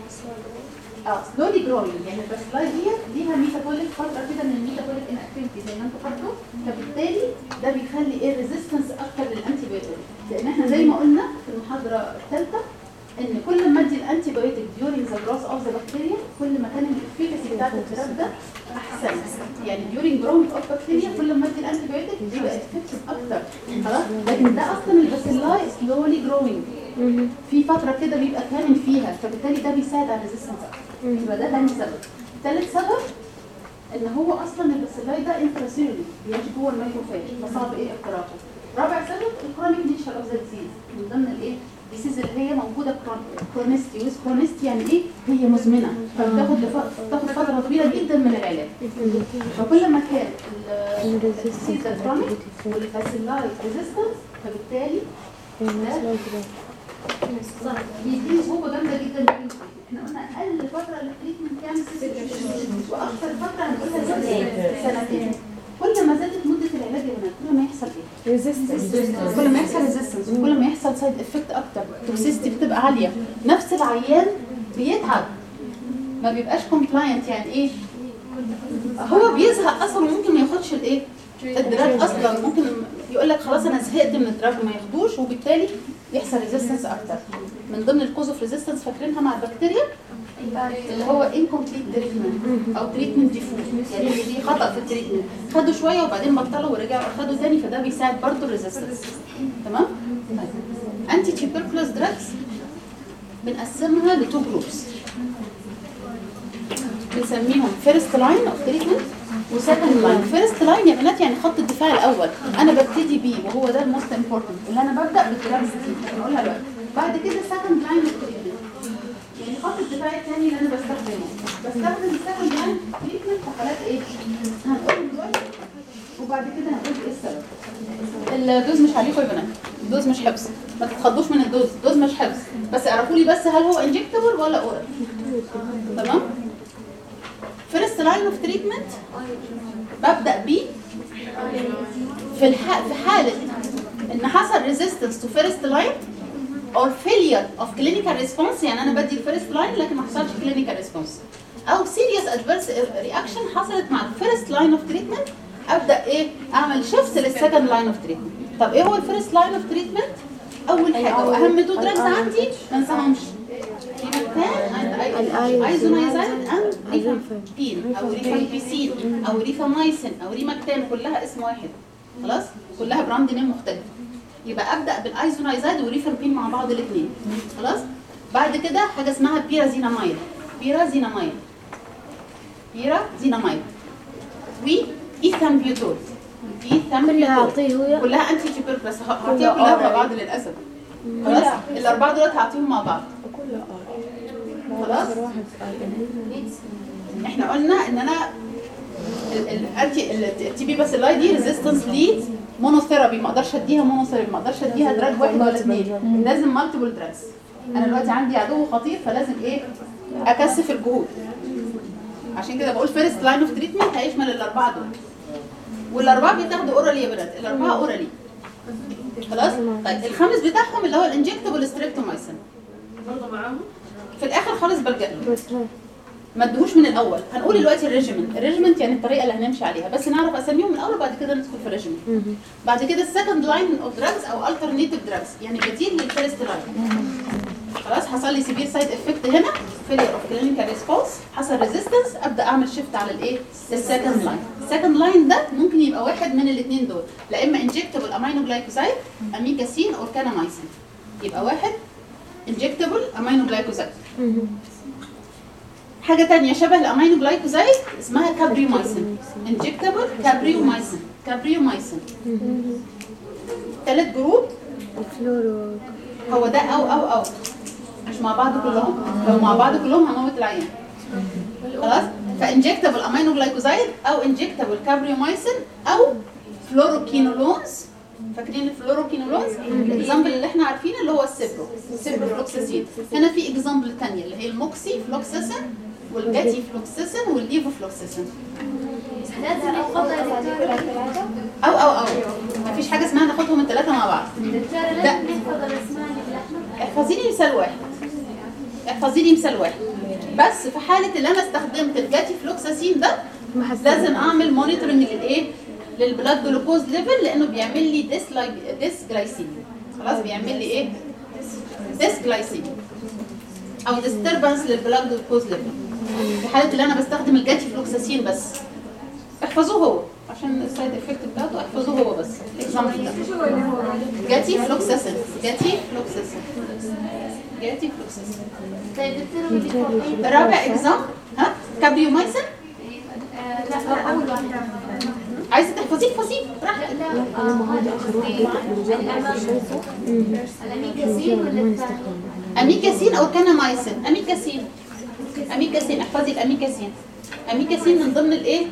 اه سلولي جروينج يعني الباسلاي دي ليها ميتابوليك فتره كده من الميتابوليك انكتيفيتي زي ما انتوا خدتوا فبالتالي ده بيخلي ايه ريزيستنس اكتر للانتي بايوتيك لان احنا زي ما قلنا في المحاضره الثالثه ان كل ما ادي الانتي بايوتيك ديورنج ذا جروث اوف ذا بكتيريا كل ما كان الافيكاسي بتاعت الدراب ده احسن يعني ديورنج جروث اوف بكتيريا كل ما ادي الانتي بايوتيك بيبقى افكتيف اكتر خلاص لكن ده اصلا الباسيلاي سلولي جروينج مهم. في فتره كده بيبقى كامل فيها فبالتالي ده بيساعد على الريزيستنس اكتر يبقى ده تاني سبب ثالث سبب ان هو اصلا الباسيلاي ده انتراسيلولي بيعيش جوه الميكروفاج فصعب ايه اختراقه رابع سبب الكرونيك نيتشر اوف ذا ديزيز من ضمن الايه ديزيز اللي هي موجوده كرونستي ويز كرونستي يعني ايه هي مزمنه فبتاخد لف- بتاخد فتره طويله جدا من العلاج فكل ما كان الديزيز ده كرونيك والباسيلاي ريزيستنس فبالتالي بيديني صعوبه جامده جدا جدا احنا قلنا اقل فتره للتريتمنت كام ست شهور واكثر فتره هنقولها دلوقتي سنتين كل ما زادت مده العلاج يا بنات كل ما يحصل ايه؟ resistance كل ما يحصل ريزيستنس وكل ما يحصل سايد افكت اكتر توكسيستي بتبقى عاليه نفس العيان بيتعب ما بيبقاش كومبلاينت يعني ايه هو بيزهق اصلا وممكن ما ياخدش الايه الدراج اصلا ممكن يقول لك خلاص انا زهقت من الدراج ما ياخدوش وبالتالي يحصل ريزيستنس اكتر من ضمن الكوز اوف ريزيستنس فاكرينها مع البكتيريا اللي هو incomplete treatment او treatment diffuse يعني دي خطا في التريتمنت خدوا شويه وبعدين بطلوا ورجعوا خدوا تاني فده بيساعد برضه الريزيستنس تمام انتي تيوبركلوز دراجز بنقسمها لتو جروبس بنسميهم فيرست لاين اوف تريتمنت وسكند لاين فيرست لاين يا بنات يعني خط الدفاع الاول انا ببتدي بيه وهو ده الموست امبورتنت اللي انا ببدا بالدراجز دي هنقولها دلوقتي بعد كده سكند لاين اوف تريتمنت يعني خط الدفاع الثاني اللي انا بستخدمه بستخدم السكند لاين تريتمنت في حالات ايه هنقول دلوقتي وبعد كده هنقول ايه السبب الدوز مش عليكم يا بنات الدوز مش حفظ ما تتخضوش من الدوز الدوز مش حفظ بس اعرفوا لي بس هل هو انجكتبل ولا اورال تمام فيرست لاين اوف تريتمنت ببدا بيه في الح... في حاله ان حصل ريزيستنس تو فيرست لاين or failure of clinical response يعني انا بدي الفيرست لاين لكن ما حصلش clinical response او serious adverse reaction حصلت مع الفيرست لاين اوف تريتمنت ابدا ايه اعمل شيفت للسكند لاين اوف تريتمنت طب ايه هو الفيرست لاين اوف تريتمنت اول حاجه واهم تو دراجز عندي ما انساهمش ايزونايزايد اند ريفامبين او ريفامبيسين او ريفامايسين او ريماكتان كلها اسم واحد خلاص كلها براند نيم مختلف يبقى ابدا بالايزونايزايد والريفامبين مع بعض الاثنين خلاص بعد كده حاجه اسمها بيرازينامايد بيرازينامايد بيرازينامايد و ايثامبيوتول ايثامبيوتول أعطيه هو كلها انتي تيوبر بس ه- هعطيها كلها مع بعض للاسف خلاص الاربعه دول هعطيهم مع بعض خلاص احنا قلنا ان انا الانتي التي بي بس اللاي دي ريزيستنس لي مونوثيرابي ما اقدرش اديها مونوثيرابي ما اقدرش اديها دراج واحد ولا اثنين لازم مالتيبل دراجز انا دلوقتي عندي عدو خطير فلازم ايه اكثف الجهود عشان كده بقول فيرست لاين اوف تريتمنت هيشمل الاربعه دول والاربعه بيتاخدوا اورالي يا بنات الاربعه اورالي خلاص طيب الخامس بتاعهم اللي هو الانجكتبل ستريبتومايسين في الاخر خالص بلجأ له بس هاي ما ادهوش من الاول هنقول دلوقتي الريجيمنت الريجيمنت يعني الطريقه اللي هنمشي عليها بس نعرف اساميهم من الاول وبعد كده ندخل في الريجيمنت بعد كده السكند لاين اوف دراجز او الترناتيف دراجز يعني بديل للفيرست لاين خلاص حصل لي سيفير سايد افكت هنا فيلير اوف كلينيكال ريسبونس حصل ريزيستنس ابدا اعمل شيفت على الايه السكند لاين السكند لاين ده ممكن يبقى واحد من الاثنين دول لا اما انجكتبل امينو جلايكوزايد اميكاسين او كانامايسين يبقى واحد انجكتبل امينو جلايكوزايد حاجة تانية شبه الامينو جلايكوزايد اسمها كابريومايسين انجكتبل كابريومايسين كابريومايسين تالت جروب الفلورو هو ده او او او مش مع بعض كلهم لو مع بعض كلهم هموت العيان خلاص فانجكتبل امينو جلايكوزايد او انجكتبل كابريومايسين او فلوروكينولونز فاكرين الفلوروكينولونز الاكزامبل اللي احنا عارفينه اللي هو السيبرو السيبرو فلوكساسين هنا في اكزامبل ثانيه اللي هي الموكسي فلوكساسين والجاتي فلوكساسين والليفو فلوكساسين لازم يتفضل دكتورة او او او مفيش حاجه اسمها ناخدهم الثلاثه مع بعض دكتورة لازم نحفظ الاسماء بالاحمر احفظي لي مثال واحد احفظي لي مثال واحد بس في حاله اللي انا استخدمت الجاتي فلوكساسين ده لازم اعمل مونيتورنج للايه للبلاد جلوكوز ليفل لانه بيعمل لي ديس ديس جلايسيميا خلاص بيعمل لي ايه ديس جلايسيميا او ديستربنس للبلاد جلوكوز ليفل في حاله اللي انا بستخدم الجاتي فلوكساسين بس احفظوه هو عشان السايد افكت بتاعته احفظوه هو بس الاكزامبل ده جاتي فلوكساسين جاتي فلوكساسين جاتي فلوكساسين طيب دكتورة بدي رابع اكزام ها كابريومايسين آه، لا لا اول واحد عايزه تحفظيه احفظيه براحتك لا الاميكاسين ولا الثاني؟ اميكاسين او كانامايسين اميكاسين اميكاسين احفظي الاميكاسين اميكاسين من ضمن الايه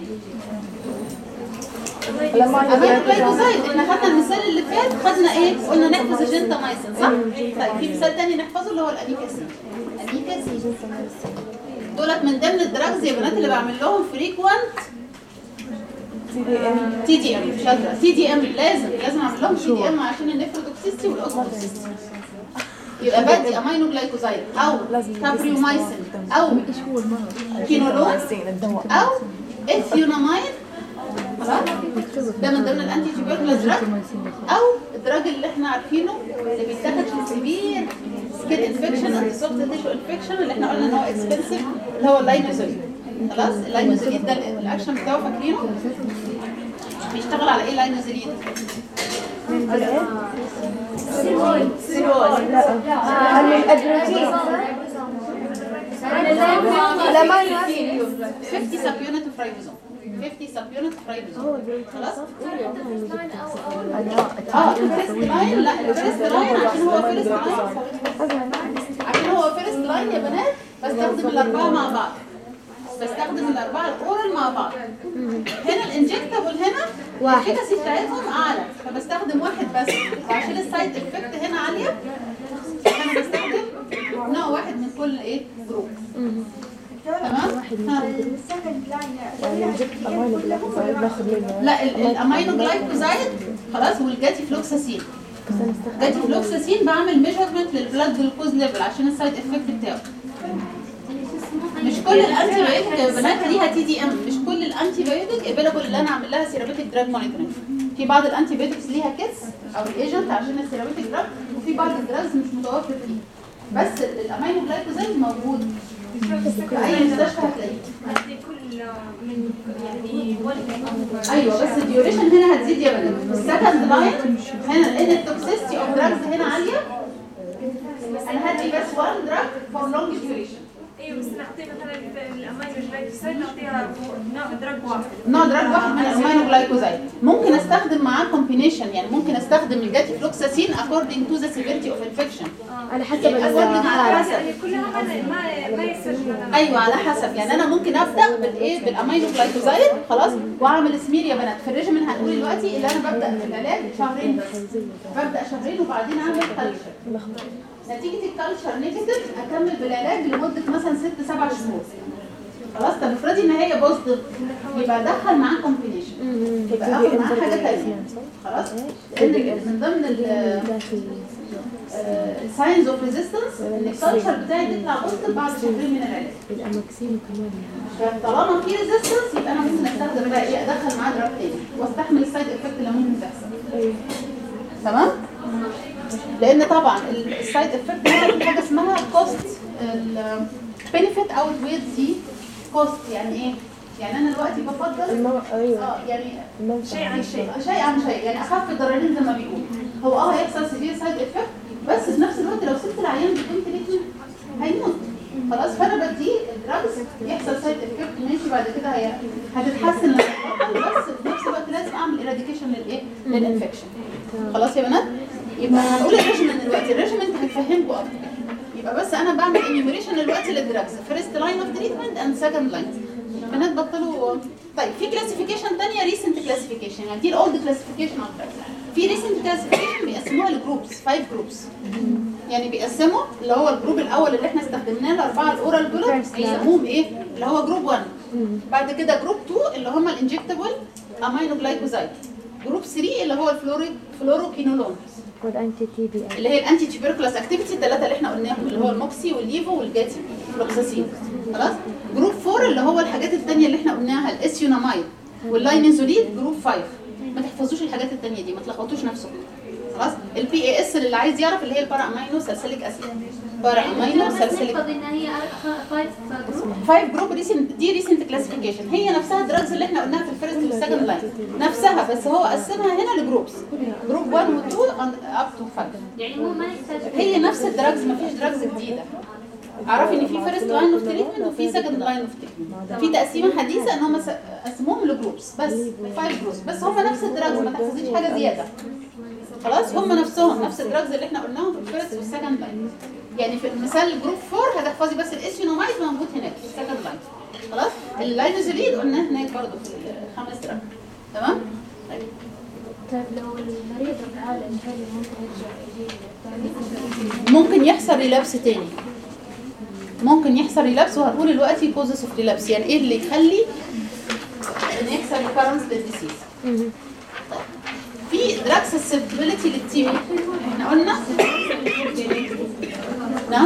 امينوجلايكوزايد احنا خدنا المثال اللي فات خدنا ايه قلنا نحفظ الجنتامايسين صح طيب في مثال تاني نحفظه اللي هو الاميكاسين اميكاسين دولت من ضمن الدراجز يا بنات اللي بعمل لهم فريكوانت تي دي ام مش قادره تي دي ام لازم لازم اعمل لهم تي دي ام عشان النفروتوكسيستي والاوستوكسيستي يبقى بدي امينو جلايكوزايد او كابريومايسين او كينولون او اثيونامين خلاص ده من ضمن الانتي تيوبركلوز دراج او الدراج اللي احنا عارفينه اللي بيتاخد في سيفير سكين انفكشن اند سوفت تيشو انفكشن اللي احنا قلنا ان هو اكسبنسيف اللي هو اللاينوزوليد خلاص اللاينوزوليد ده الاكشن بتاعه فاكرينه بيشتغل على ايه اللاينوزوليد سيرويد لا ما 50 سب يونت اوف رايبوزوم 50 سب يونت اوف رايبوزوم خلاص اه الفيرست لاين لا الفيرست لاين عشان هو فيرست لاين عشان هو فيرست لاين يا بنات بستخدم الاربعه مع بعض بستخدم الاربعه الاورال مع بعض هنا الانجكتابل هنا واحد. الافيكاسي بتاعتهم اعلى فبستخدم واحد بس وعشان السايد افكت هنا عاليه انا بستخدم نوع واحد من كل ايه جروب تمام ها. السكند لاين يعني جبت امانه بالله ناخذ منه لا ال- الامينو جلايكوزايد خلاص والجاتي فلوكساسين جاتي فلوكساسين بعمل ميجرمنت للبلاد جلوكوز ليفل عشان السايد افكت بتاعه مش كل الانتي بايوتيك يا بنات ليها تي دي ام مش كل الانتي بايوتيك افيلابل اللي انا اعمل لها سيرابيتك دراج مونيتورنج في بعض الانتي بايوتكس ليها كيتس او ايجنت عشان السيرابيتك دراج وفي بعض الدراجز مش متوفر فيه بس ال- الامينو جلايكوزايد موجود في اي مستشفى هتلاقيه قصدي كل من يعني ولد ايوه بس الديوريشن هنا هتزيد يا بنات في السكند لاين هنا لان التوكسيستي اوف دراجز هنا عاليه انا هدي بس وان دراج فور لونج ديوريشن ايوه بس نعطيه مثلا الامينو جلايكوسايد نعطيها نوع دراج واحد نوع دراج واحد من الامينو جلايكوزايد ممكن استخدم معاه كومبينيشن يعني ممكن استخدم الجاتي فلوكساسين according to the severity of infection على حسب يبقى according على حسب يعني كلها ما ما ما يصير مثلا ايوه على حسب يعني انا ممكن ابدا بالايه بالامينو جلايكوزايد خلاص واعمل سمير يا بنات في الريجيمن هنقول دلوقتي اللي انا ببدا في العلاج شهرين بس ببدا شهرين وبعدين اعمل كلشر نتيجه الكلشر نيجاتيف اكمل بالعلاج لمده مثلا ست سبع شهور خلاص طب افرضي ان هي بوزيتيف يبقى ادخل معاه كومبينيشن يبقى اخد معاه حاجه ثانيه خلاص لان من ضمن الساينز اوف ريزيستنس ان الكلشر بتاعي تطلع بوزيتيف بعد شهرين من العلاج الاماكسين كمان فطالما في ريزيستنس يبقى انا ممكن استخدم بقى ايه ادخل معاه دراج تاني واستحمل السايد افكت اللي ممكن تحصل تمام لان طبعا السايد افكت هنا في حاجه اسمها كوست البينيفيت اوت ويز دي كوست يعني ايه يعني انا دلوقتي بفضل المو... ايوه اه يعني المنفعه شيء عن شيء شيء عن شيء يعني اخف الضررين زي ما بيقولوا هو اه هيحصل سيفير سايد افكت بس في نفس الوقت لو سبت العيان بدون تريتمنت هيموت خلاص فانا بديه الدراجز يحصل سايد افكت ماشي بعد كده هي هتتحسن لما تبطل، بس في نفس الوقت لازم اعمل اراديكيشن للايه للانفكشن خلاص يا بنات يبقى هنقول الريجيمنت دلوقتي الريجيمنت هيفهمكم اكتر يبقى بس انا بعمل انيميريشن دلوقتي للدراجز فيرست لاين اوف تريتمنت اند سكند لاين البنات بطلوا طيب في كلاسيفيكيشن ثانيه ريسنت كلاسيفيكيشن يعني دي الاولد كلاسيفيكيشن اوف دراجز في ريسنت كلاسيفيكيشن بيقسموها لجروبس فايف جروبس يعني بيقسموا اللي هو الجروب الاول اللي احنا استخدمناه الاربعه الاورال دول بيسموهم ايه اللي هو جروب 1 بعد كده جروب 2 اللي هم الانجكتبل امينو جلايكوزايد جروب 3 اللي هو الفلوريد فلوروكينولون والانتي تي بي اللي هي الانتي تيوبركلوس اكتيفيتي الثلاثه اللي احنا قلناهم اللي هو الموكسي والليفو والجاتي فلوكساسين خلاص جروب 4 اللي هو الحاجات الثانيه اللي احنا قلناها الاسيونامايد واللاينيزوليد جروب 5 ما تحفظوش الحاجات الثانيه دي ما تلخبطوش نفسكم خلاص البي اي اس اللي عايز يعرف اللي هي البارا امينو سالسيليك اسيد بارا امينو سالسيليك نحفظ ان هي فايف جروب فايف جروب ريسنت دي ريسنت كلاسيفيكيشن هي نفسها الدراجز اللي احنا قلناها في الفيرست والسكند لاين نفسها بس هو قسمها هنا لجروبس جروب 1 و 2 اب تو 5 يعني هو ما يحتاج هي نفس الدراجز مفيش دراجز جديده اعرفي ان في فيرست لاين اوف تريتمنت وفي سكند لاين اوف تريتمنت في تقسيمه حديثه ان هم س- قسموهم لجروبس بس فايف جروبس بس هم نفس الدراجز ما تحفظيش حاجه زياده خلاص هم نفسهم نفس الدراجز اللي احنا قلناهم في الفيرست والسكند لاين يعني في المثال جروب 4 هتحفظي بس الاسيونومايد موجود هناك في السكند لاين خلاص اللاينوزوليد قلنا هناك برضه في الخمس دراجز تمام طيب. طيب لو المريض اتعالج هل ممكن يرجع يجي ممكن يحصل ريلابس تاني ممكن يحصل ريلابس وهنقول دلوقتي كوزس اوف ريلابس يعني ايه اللي يخلي ان يحصل ريكارنس للديسيز في دراج سسبيليتي للتي بي احنا قلنا نعم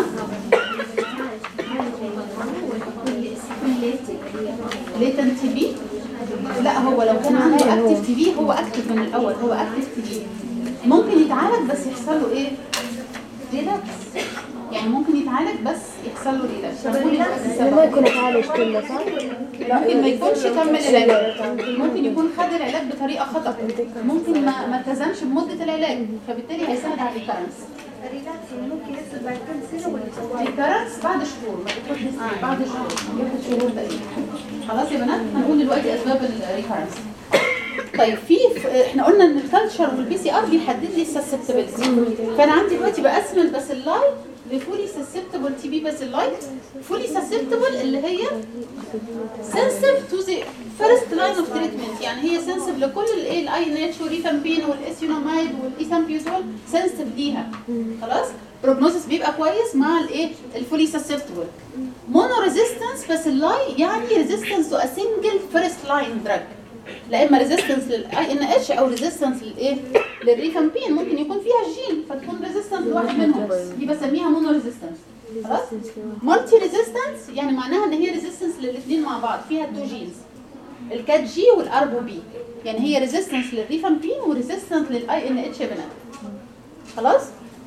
ليتن تي بي لا هو لو كان عنده اكتف تي بي هو اكتف من الاول هو اكتف تي بي ممكن يتعالج بس يحصل له ايه ريلابس يعني ممكن يتعالج بس يحصل له ريلابس هنقول دلوقتي السبب. ما يكون اتعالج كله صح؟ ممكن ما يكونش كمل العلاج ممكن يكون خد العلاج بطريقه خطا ممكن ما ما التزمش بمده العلاج فبالتالي هيساعد على الريكارنس الريلاكس ممكن يحصل بعد كم سنه ولا ريكارنس بعد شهور ما تاخدش سنين بعد شهور ياخد شهور تقريبا خلاص يا بنات هنقول دلوقتي اسباب الريكارنس طيب في ف- احنا قلنا ان الكالتشر والبي سي ار بيحدد لي السسبتبيلتي فانا عندي دلوقتي بقسم الباسيلاي لفولي سسبتبل تي بي باسيلاي فولي سسبتبل اللي هي sensitive to the first line of treatment يعني هي sensitive لكل الايه الاي ناتش والريفامبين والاسيونامايد والايثامبيوزول sensitive ليها خلاص بروجنوسيس بيبقى كويس مع الايه الفولي سسبتبل مونو ريزيستنس بس اللاي يعني ريزيستنس تو ا سنجل فيرست لاين دراج لا اما ريزيستنس للاي ان اتش او ريزيستنس للايه للريفامبين ممكن يكون فيها جين فتكون ريزيستنس لواحد منهم دي بسميها مونو ريزيستنس خلاص مالتي ريزيستنس يعني معناها ان هي ريزيستنس للاثنين مع بعض فيها تو جينز الكات جي والاربو بي يعني هي ريزيستنس للريفامبين وريزيستنس للاي ان اتش يا بنات خلاص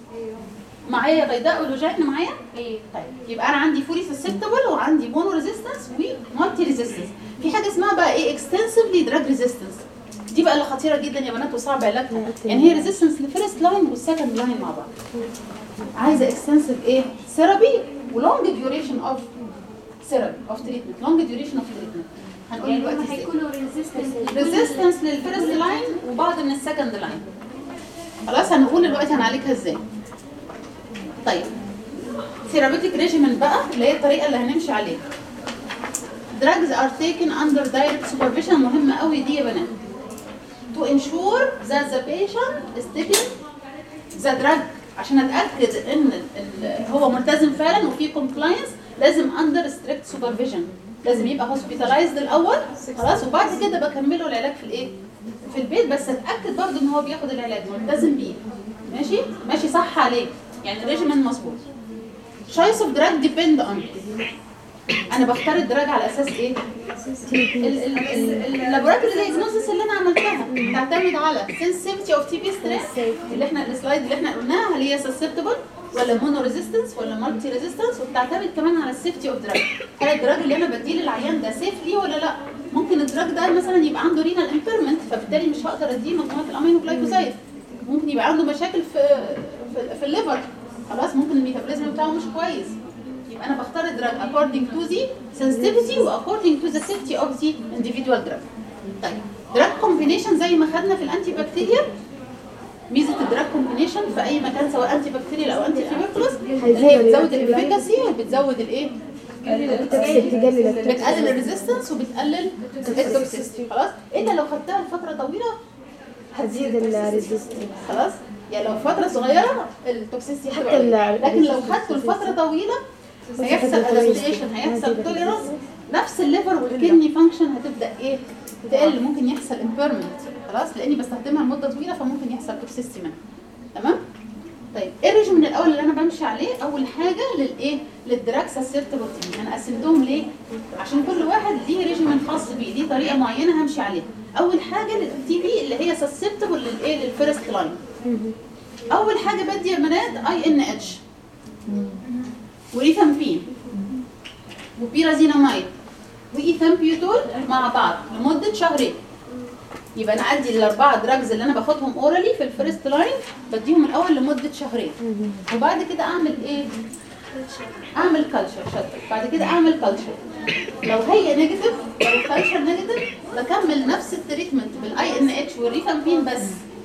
معايا بيضاء ولوجين معايا ايه طيب يبقى انا عندي فولي سسبتبل وعندي مونو ريزيستنس ومالتي ريزيستنس في حاجه اسمها بقى ايه اكستنسively دراج ريزيستنس دي بقى اللي خطيره جدا يا بنات وصعب علاجها يعني هي ريزيستنس للفيرست لاين والسكند لاين مع بعض عايزه اكستنسيف ايه ثيرابي ولونج ديوريشن اوف ثيرابي اوف تريتمنت لونج ديوريشن اوف تريتمنت هنقول يعني دلوقتي هم ازاي هيكونوا ريزيستنس ريزيستنس للفيرست لاين وبعض من السكند لاين خلاص هنقول دلوقتي هنعالجها ازاي طيب ثيرابيوتيك ريجيمنت بقى اللي هي الطريقه اللي هنمشي عليها drugs are taken under direct supervision مهمه قوي دي يا بنات to ensure that the patient is taking the drug عشان اتاكد ان ال- ال- هو ملتزم فعلا وفي compliance لازم under strict supervision لازم يبقى hospitalized الاول خلاص وبعد كده بكمله العلاج في الايه في البيت بس اتاكد برضه ان هو بياخد العلاج ملتزم بيه ماشي ماشي صح عليه يعني الريجيمنت مظبوط choice of drug depend on انا بختار الدراج على اساس ايه اللابوراتوري دايجنوستس اللي انا عملتها تعتمد على sensitivity of TB stress اللي احنا السلايد اللي احنا قلناها هل هي susceptible ولا مونو ريزيستنس ولا مالتي ريزيستنس وبتعتمد كمان على السيفتي اوف دراج هل الدراج اللي انا بديه للعيان ده سيف ليه ولا لا ممكن الدراج ده مثلا يبقى عنده رينال امبيرمنت فبالتالي مش هقدر اديه مجموعه الامينو جلايكوزايد ممكن يبقى عنده مشاكل في في, في الليفر خلاص ممكن الميتابوليزم بتاعه مش كويس يبقى انا بختار الدراج according to the sensitivity و according to the safety of the individual drug طيب دراج كومبينيشن زي ما خدنا في الانتي بكتيريال ميزه الدراج كومبينيشن في اي مكان سواء انتي بكتيريال او انتي فيبركلوز هي بتزود الافيكاسي وبتزود الايه بتقلل الريزيستنس وبتقلل التوكسيستي خلاص الا لو خدتها لفتره طويله هتزيد الريزيستنس خلاص يعني لو فتره صغيره التوكسيستي حتى حتى ال- لكن لو خدته لفتره طويله هيحصل ادابتيشن هيحصل توليرانس نفس الليفر والكدني فانكشن هتبدا ايه تقل ممكن يحصل امبيرمنت خلاص لاني بستخدمها لمده طويله فممكن يحصل توكسيستي منها تمام طيب ايه الريجيم الاول اللي انا بمشي عليه اول حاجه للايه للدراج سسبتبلتي انا قسمتهم ليه عشان كل واحد ليه ريجيم خاص بيه ليه طريقه معينه همشي عليها اول حاجه للتي بي اللي هي سسبتبل للايه للفيرست لاين اول حاجه بدي يا بنات اي ان اتش وريفامبين وبيرازيناميد وايثامبيوتول مع بعض لمده شهرين يبقى انا ادي الاربعه دراجز اللي انا باخدهم اورالي في الفيرست لاين بديهم الاول لمده شهرين وبعد كده اعمل ايه اعمل كلتشر شاطر بعد كده اعمل كلتشر لو هي نيجاتيف لو الكلتشر نيجاتيف بكمل نفس التريتمنت بالاي ان اتش والريفامبين بس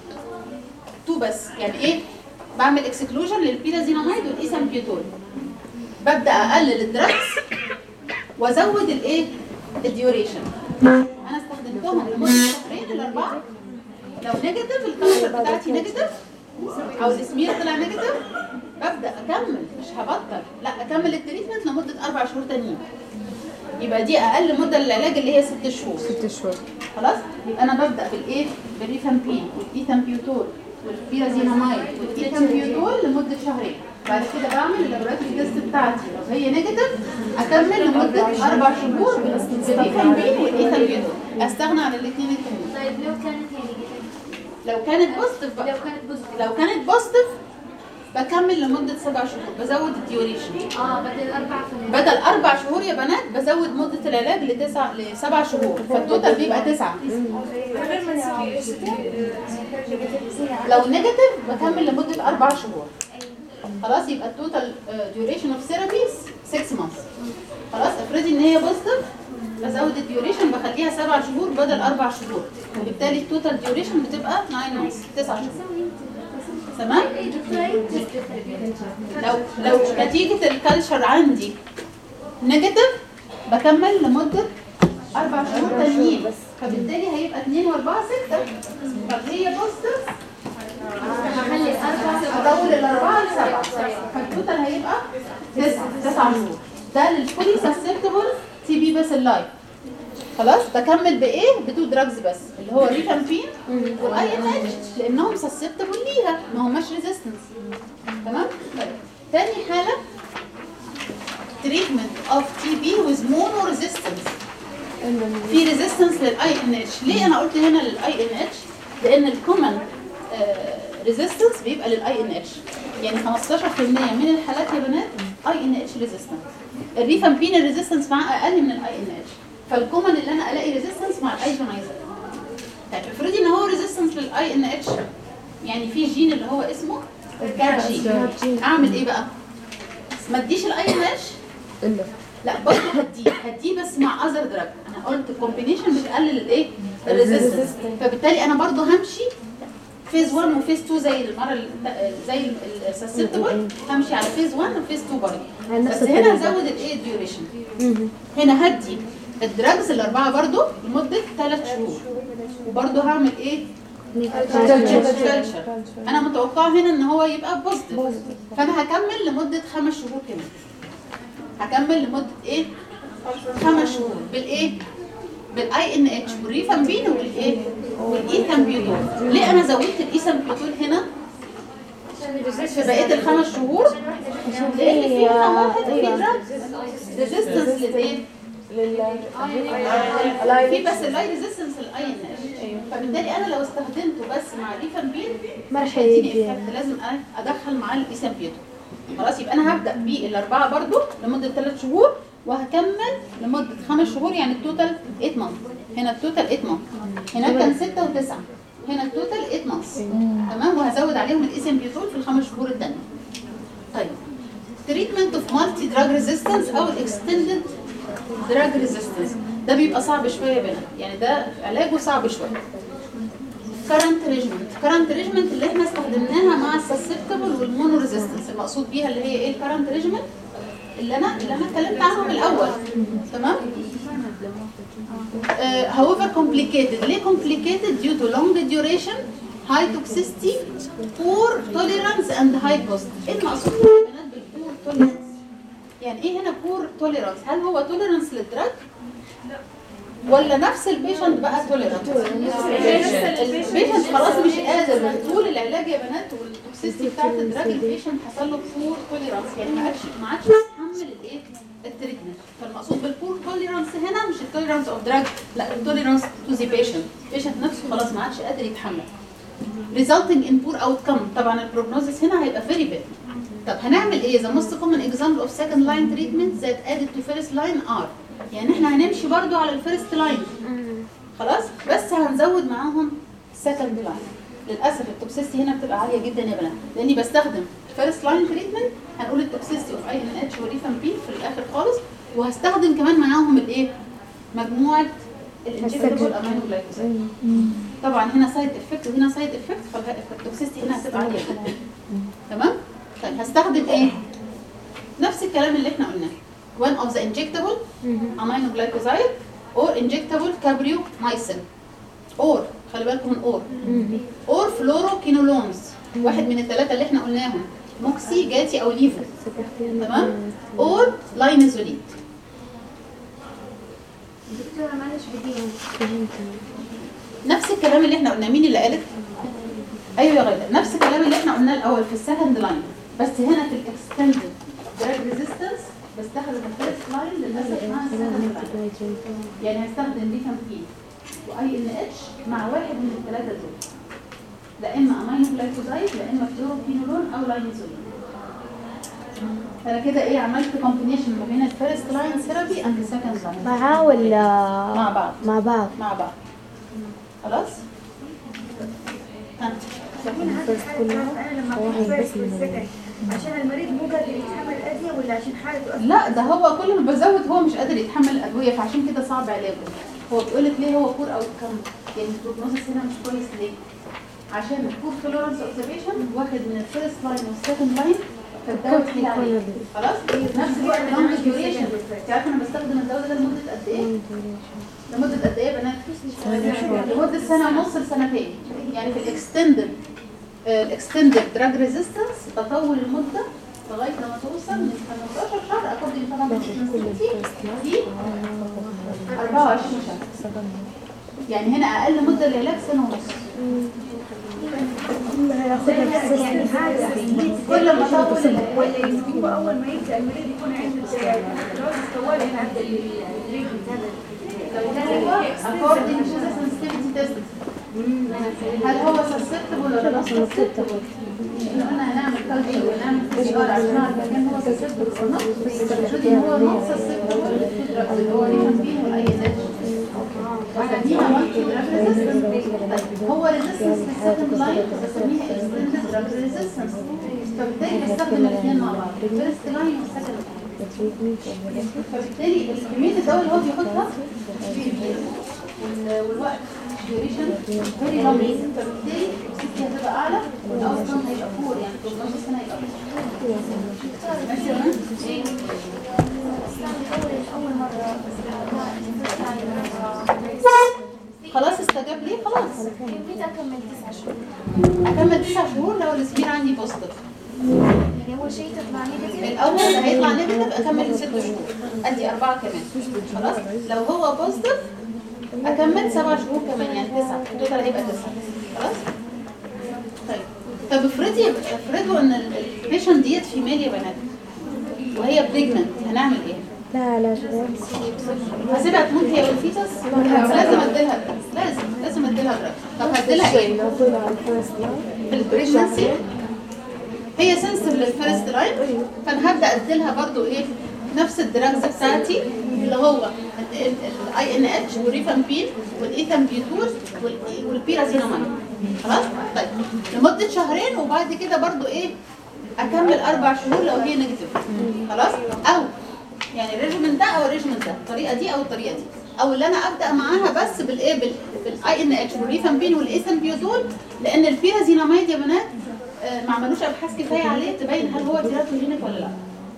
تو بس يعني ايه بعمل اكسكلوجن للبيرازيناميد والايثامبيوتول ببدا اقلل الدراجز وازود الايه الديوريشن انا استخدمتهم لمده شهرين الاربعه لو نيجاتيف الكلتشر بتاعتي نيجاتيف او الاسمير طلع نيجاتيف ببدا اكمل مش هبطل لا اكمل التريتمنت لمده اربع شهور تانيين يبقى دي اقل مده للعلاج اللي هي ست شهور ست شهور خلاص يبقى انا ببدا بالايه بالريفامبين والايثامبيوتول والبيرازيناميد والايثامبيوتول لمده شهرين بعد كده بعمل اللابوراتوري تيست بتاعتي لو هي نيجاتيف اكمل لمده اربع شهور بالريفامبين والايثامبيوتول استغنى عن الاثنين التانيين طيب لو كانت هي نيجاتيف لو كانت بوزيتيف بقى لو كانت بوزيتيف لو كانت بوزيتيف بكمل لمده سبع شهور بزود الديوريشن اه بدل أربعة في بدل اربع شهور يا بنات بزود مده العلاج لتسع لسبع شهور فالتوتال بيبقى تسعه لو نيجاتيف بكمل لمده اربع شهور خلاص يبقى التوتال ديوريشن اوف ثيرابي 6 مانثs خلاص افرضي ان هي بوزيتيف بزود الديوريشن بخليها سبع شهور بدل اربع شهور وبالتالي التوتال ديوريشن بتبقى 9 مانثs 9 شهور تمام لو لو نتيجه الكالشر عندي نيجاتيف بكمل لمده اربع شهور تانيين فبالتالي هيبقى 2 و4 6 طب هي بوزيتيف هخلي أربعة اطول الاربعه لسبعه فالتوتال هيبقى تسعه تسع شهور ده للفولي سسبتبل تي بي بس اللايف خلاص بكمل بايه بتو دراجز بس اللي هو ريفامبين والاي ان اتش لانهم سسبتبل ليها ما هماش ريزيستنس تمام طيب تاني حاله تريتمنت اوف تي بي ويز مونو ريزيستنس في ريزيستنس للاي ان اتش ليه انا قلت هنا للاي ان اتش لان الكومن ريزيستنس بيبقى للاي ان اتش يعني 15% من الحالات يا بنات اي ان اتش ريزيستنس الريفامبين الريزيستنس معاه اقل من الاي ان اتش فالكومن اللي انا الاقي ريزيستنس مع الايزونايزر طيب افرضي ان هو ريزيستنس للاي ان اتش يعني في جين اللي هو اسمه كاب جين اعمل ايه بقى ما اديش الاي ان اتش لا برضه هديه هديه بس مع اذر دراج انا قلت الكومبينيشن بتقلل الايه الريزيستنس فبالتالي انا برضه همشي فيز 1 وفيز 2 زي المره اللي- زي السسبتبل همشي على فيز 1 وفيز 2 برضه على نفس بس هنا الطريقة. هزود الايه الديوريشن هنا هدي الدراجز الاربعه برضه لمده 3 شهور وبرضه هعمل ايه كلتشر انا متوقعه هنا ان هو يبقى بوزيتيف فانا هكمل لمده خمس شهور كمان هكمل لمده ايه خمس شهور بالايه بالاي ان اتش والريفامبين والايه والايثامبيوتول ليه انا زودت الايثامبيوتول هنا في بقيه الخمس شهور لان في رقم واحد في دراج ريزيستنس للايه في بس اللاي ريزيستنس للاي ان اتش فبالتالي انا لو استخدمته بس مع الريفامبين ما مش راح هيديني يجي افكت لازم أ- ادخل معاه الايثامبيوتول خلاص يبقى انا هبدا بالاربعه برضو لمده ثلاث شهور وهكمل لمده خمس شهور يعني التوتال 8 مانث هنا التوتال 8 مانث هناك كان 6 و9 هنا التوتال 8 مانث تمام وهزود عليهم الايثامبيوتول في الخمس شهور الثانيه طيب تريتمنت اوف مالتي دراج ريزيستنس او الاكستندد دراج ريزيستنس ده بيبقى صعب شويه يا بنات يعني ده علاجه صعب شويه كرنت ريجمنت كرنت ريجمنت اللي احنا استخدمناها مع السسبتبل والمونو ريزيستنس المقصود بيها اللي هي ايه الكرنت ريجمنت اللي انا اللي انا اتكلمت عنهم الاول تمام uh, however complicated ليه complicated due to long duration high toxicity poor tolerance and high cost ايه المقصود يا بنات بالبور tolerance يعني ايه هنا poor tolerance هل هو tolerance للدراج ولا نفس البيشنت بقى tolerance البيشنت خلاص مش قادر طول العلاج يا بنات والتوكسيستي بتاعت الدراج البيشنت حصل له بور توليرانس يعني ما عادش ما عادش يتحمل الايه التريتمنت فالمقصود بالبور توليرانس هنا مش التوليرانس اوف دراج لا التوليرانس تو ذا بيشنت البيشنت نفسه خلاص ما عادش قادر يتحمل resulting in poor outcome طبعا البروجنوزس هنا هيبقى very bad طب هنعمل ايه the most common example of second line treatment that added to first line are يعني احنا هنمشي برضو على الفيرست لاين خلاص بس هنزود معاهم سكند لاين للاسف التوكسيستي هنا بتبقى عاليه جدا يا بنات لاني بستخدم فيرست لاين تريتمنت هنقول التوكسيستي اوف اي ان اتش وريفامبين في الاخر خالص وهستخدم كمان معاهم الايه مجموعه الانجكتبل امينو جلايكوزيد طبعا هنا سايد افكت وهنا سايد افكت فالتوكسيستي هنا هتبقى عاليه جدا تمام طيب هستخدم ايه نفس الكلام اللي احنا قلناه one of the injectable amino glycoside or injectable cabriomycin or خلي بالكم من or or fluoroquinolones واحد من الثلاثه اللي احنا قلناهم موكسي جاتي او ليفو تمام or لاينزوليد دكتورة معلش بديهم نفس الكلام اللي احنا قلناه مين اللي قالت ايوه يا غاده نفس الكلام اللي احنا قلناه الاول في السكند لاين بس هنا في الاكستندد دراج ريزيستنس بستخدم الفيرست لاين للاسف مع السكند لاين يعني هستخدم ريفامبين واي ان اتش مع واحد من الثلاثه دول لا اما امينو جلايكوزايد لا اما فلوروكينولون او لاينزولين انا كده ايه عملت كومبينيشن ما بين الفيرست لاين ثيرابي اند سكند لاين معاه ولا مع بعض مع بعض مع بعض خلاص ها. بس كله انا لما واحد اكون بس في من السكن عشان المريض مو قادر يتحمل الادويه ولا عشان حالته اصلا لا ده هو كل ما بزود هو مش قادر يتحمل الادويه فعشان كده صعب علاجه هو بيقول لك ليه هو بور او كم يعني البروجنوزس هنا مش كويس ليه عشان البور توليرانس اوبزرفيشن واخد من الفيرست لاين والسكند لاين فالدواء تقيل عليه خلاص نفس الوقت لونج ديوريشن انت عارفه انا بستخدم الدواء ده لمده قد ايه؟ لمده قد ايه يا بنات؟ لمده سنه ونص لسنتين يعني في الاكستندد الاكستندد دراج ريزيستنس تطول المده لغايه لما توصل من 15 شهر اكوردنج طبعا دي 24 شهر يعني هنا اقل مده للعلاج سنه ونص يعني هذا كل ما طول ولا هو اول ما يبدا المريض يكون عنده جواز طوال هذا التريتمنت هذا according to the sensitivity test هل هو susceptible ولا لا susceptible؟ احنا قلنا هنعمل كالتشر ونعمل فيجار عشان نعرف كان هو susceptible ولا not المفروض ان هو not susceptible للفيجر اللي هو ليه فيه واي بسميها مالتي دراج ريزيستنس طيب هو ريزيستنس في السكند لاين بسميها اكستندد دراج ريزيستنس فبالتالي بستخدم الاثنين مع بعض الفيرست لاين والسكند لاين فبالتالي كمية الدواء اللي هو بياخدها كبير وال- والوقت duration very long فبالتالي السيتي هتبقى أعلى والأوسطن هيبقى فور يعني prognosis هنا هيبقى أفضل. ماشي يا مان؟ أول مرة خلاص استجاب ليه خلاص متى أكمل تسع شهور؟ أكمل تسع شهور لو السمير عندي بوزيتيف يعني أول شيء تطلع نيجاتيف الأول هيطلع نيجاتيف أكمل ست شهور أدي أربعة كمان خلاص لو هو بوزيتيف أكمل سبع شهور كمان يعني تسعة التوتال هيبقى تسعة خلاص طيب طب افرضي افرضوا ان البيشنت ديت فيميل يا بنات وهي بريجننت هنعمل ايه؟ لا لا شباب هسيبها تموت هي والفيتس لازم اديلها دراج لازم لازم اديلها دراج طب هديلها ايه؟ نقول على الفيرست لاين في البريجنسي هي سنسيتيف للفيرست لاين فانا هبدا اديلها برضو ايه نفس الدراجز بتاعتي اللي هو الاي ان اتش والريفامبين والايثامبيوتول والبيرازيناميد خلاص طيب لمده شهرين وبعد كده برضو ايه اكمل اربع شهور لو هي نيجاتيف خلاص او يعني الريجيمنت ده او الريجيمنت ده الطريقه دي او الطريقه دي او اللي انا ابدا معاها بس بالايه بال- بالاي ان اتش والريفامبين والايثامبيوتول لان البيرازيناميد يا بنات آه، ما عملوش ابحاث كفايه عليه تبين هل هو تيراتوجينيك ولا لا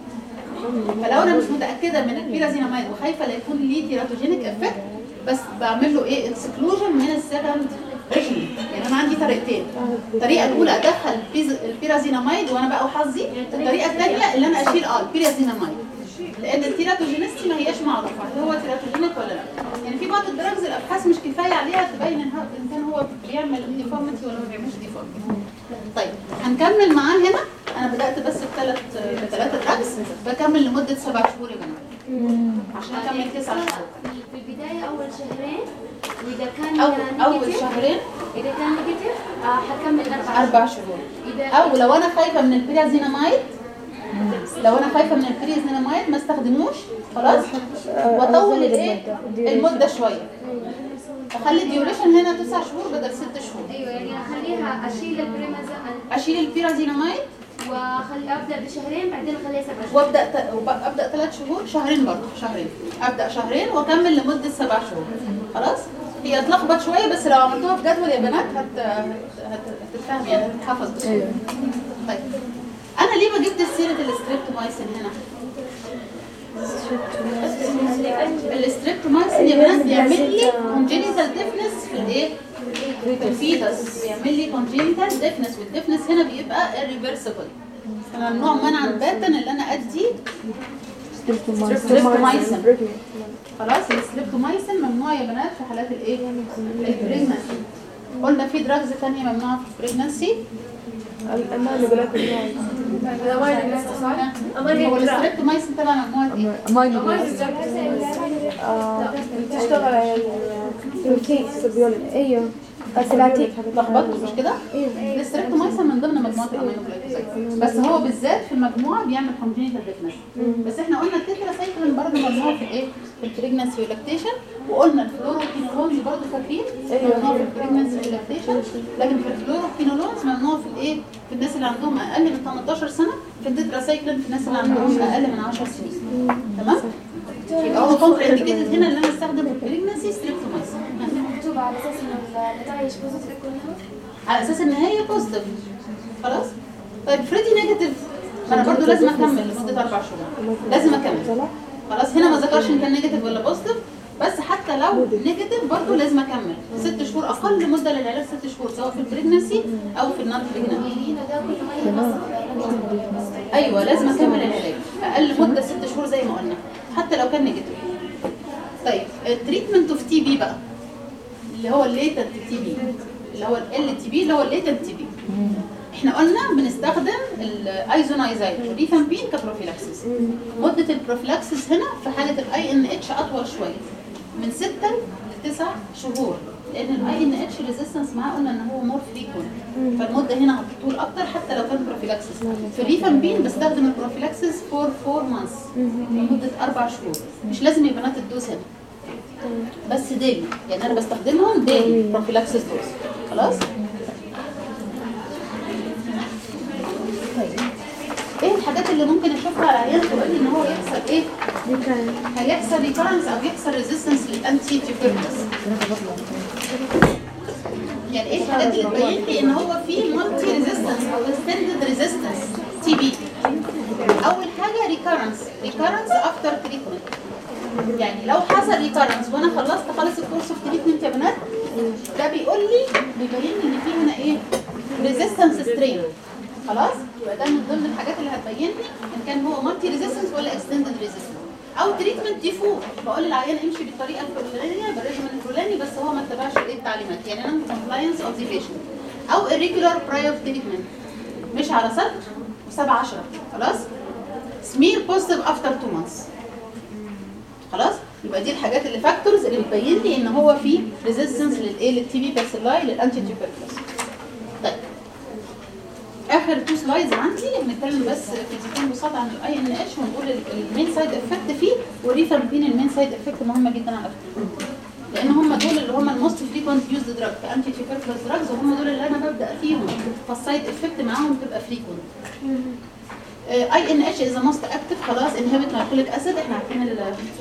فلو انا مش متاكده من البيرازيناميد وخايفه لا يكون ليه تيراتوجينيك افكت بس بعمل له ايه اكسكلوجن من السكند ريجيم يعني انا عندي طريقتين الطريقه الاولى ادخل البيز- البيرازيناميد وانا بقى وحظي الطريقه الثانيه اللي انا اشيل اه البيرازيناميد لان التيراتوجينيستي ما هياش معروفه هل هو تيراتوجينيك ولا لا يعني في بعض الدراجز الابحاث مش كفايه عليها تبين ان هو- إن كان هو بيعمل ديفورميتي ولا ما بيعملش ديفورميتي طيب هنكمل معاه هنا انا بدات بس بثلاث بثلاثه دراجز بكمل لمده سبع شهور يا بنات عشان اكمل تسع شهور في البداية أول شهرين وإذا كان اول اول نيجاتيف شهرين إذا كان نيجاتيف آه، حكمل أربع اربع شهور إذا او لو انا خايفه من البيرازيناميد لو انا خايفه من البيرازيناميد ما استخدموش خلاص واطول الايه المده شويه اخلي الديوريشن هنا تسع شهور بدل ست شهور أيوة يعني أخليها أشيل البريمازا اشيل البيرازيناميد وأخلي أبدأ بشهرين بعدين أخليها سبع شهور وابدا ت... وب- ابدا ثلاث شهور شهرين برضه شهرين ابدا شهرين واكمل لمده سبع شهور خلاص هي اتلخبط شويه بس لو عملتوها بجدول يا بنات هت... هت... هت... هتتفهم يعني هتتحفظ بسهوله طيب انا ليه ما جبت سيره الستريبتومايسين هنا الستريبتومايسين يا بنات بيعمل لي كونجينيتال ديفنس في الايه في الفيتس بيعمل لي كونجينيتال ديفنس والديفنس هنا بيبقى irreversible ممنوع منعا باتا ان انا ادي ستريبتومايسين خلاص الستريبتومايسين ممنوع يا بنات في حالات الايه البريجنسي قلنا في دراجز ثانيه ممنوعه في البريجنسي الأمان بلاك النايت هو الستريبتومايسين تبع مجموعه ايه أمان تشتغل على الكيس بيولوجي ايوه اسلاتيك لخبطت مش كده؟ الستريبتومايسين من ضمن مجموعه الامينوجلايكوزايد بس هو بالذات في المجموعه بيعمل كونجينيتال ديفنس بس احنا قلنا التتراسايكلين برضه ممنوع في الايه؟ في البريجنسي واللاكتيشن وقلنا الفلوروكينولونز برضه فاكرين ممنوع في البريجنسي واللاكتيشن لكن في الفلوروكينولونز ممنوع في الايه؟ في الناس اللي عندهم اقل من 18 سنه في التتراسايكلين في الناس اللي عندهم اقل من 10 سنين تمام؟ يبقى هو كونتر انديكيتد هنا اللي انا استخدم في البريجنسي ستريبتومايسين مكتوب على أساس إنه النتائج بوزيتيف كلها على اساس ان هي بوزيتيف خلاص طيب افرضي نيجاتيف ما انا برضو لازم اكمل لمده اربع شهور لازم اكمل خلاص هنا ما ذكرش ان كان نيجاتيف ولا بوزيتيف بس حتى حتى لو نيجاتيف برضه لازم اكمل ست شهور اقل مده للعلاج ست شهور سواء في البريجنسي او في النون بريجنسي ايوه لازم اكمل العلاج اقل مده ست شهور زي ما قلنا حتى لو كان نيجاتيف طيب التريتمنت اوف تي بي بقى اللي هو الليتنت تي بي اللي هو ال تي بي اللي هو الليتنت تي بي احنا قلنا بنستخدم الايزونايزايد والريفامبين كبروفيلاكسيس مده البروفيلاكسيس هنا في حاله الاي ان اتش اطول شويه من 6 ل 9 شهور لان الاي ان اتش ريزيستنس معاه قلنا ان هو مور فريكونت فالمده هنا هتطول اكتر حتى لو كان بروفيلاكسيس في الريفامبين بستخدم البروفيلاكسيس فور 4 مانثs لمده اربع شهور مش لازم يبقى بنات الدوز هنا بس ديلي يعني انا بستخدمهم ديلي بروفيلاكسيس دوز خلاص طيب ايه الحاجات اللي ممكن اشوفها على العيان تقول لي ان هو يحصل ايه كان هيحصل ريكورنس او يحصل ريزيستنس للانتي تيوبركلس يعني ايه الحاجات اللي تبين لي ان هو في مالتي ريزيستنس او اكستندد ريزيستنس تي بي اول حاجه ريكورنس ريكورنس افتر تريتمنت يعني لو حصل ريكورنس وانا خلصت خالص الكورس اوف تريتمنت يا بنات ده بيقول لي بيبين لي ان في هنا ايه ريزيستنس سترين خلاص يبقى ده من ضمن الحاجات اللي هتبين لي ان كان هو مالتي ريزيستنس ولا اكستندد ريزيستنس او تريتمنت ديفو بقول للعيان امشي بالطريقه الفلانيه بالريجيم الفلاني بس هو ما اتبعش ايه التعليمات يعني انا كومبلاينس اوبزرفيشن او irregular براير تريتمنت مش على سطر و7 10 خلاص سمير بوزيتيف افتر 2 مانثs خلاص يبقى دي الحاجات اللي فاكتورز اللي بتبين لي ان هو في ريزيستنس للايه للتي بي باسيلاي للانتي تيوبركلوز طيب اخر تو سلايدز عندي هنتكلم بس فيزيكال بسيط عن الاي ان اتش ونقول المين سايد افكت فيه والريفامبين المين سايد افكت مهمه جدا على فكره لان هم دول اللي هم الموست فريكونت يوزد دراج كانتي تيوبركلوز دراجز وهم دول اللي انا ببدا فيهم فالسايد افكت معاهم تبقى فريكونت اي ان اتش از موست اكتف خلاص انهبت نيتريك اسيد احنا عارفين ال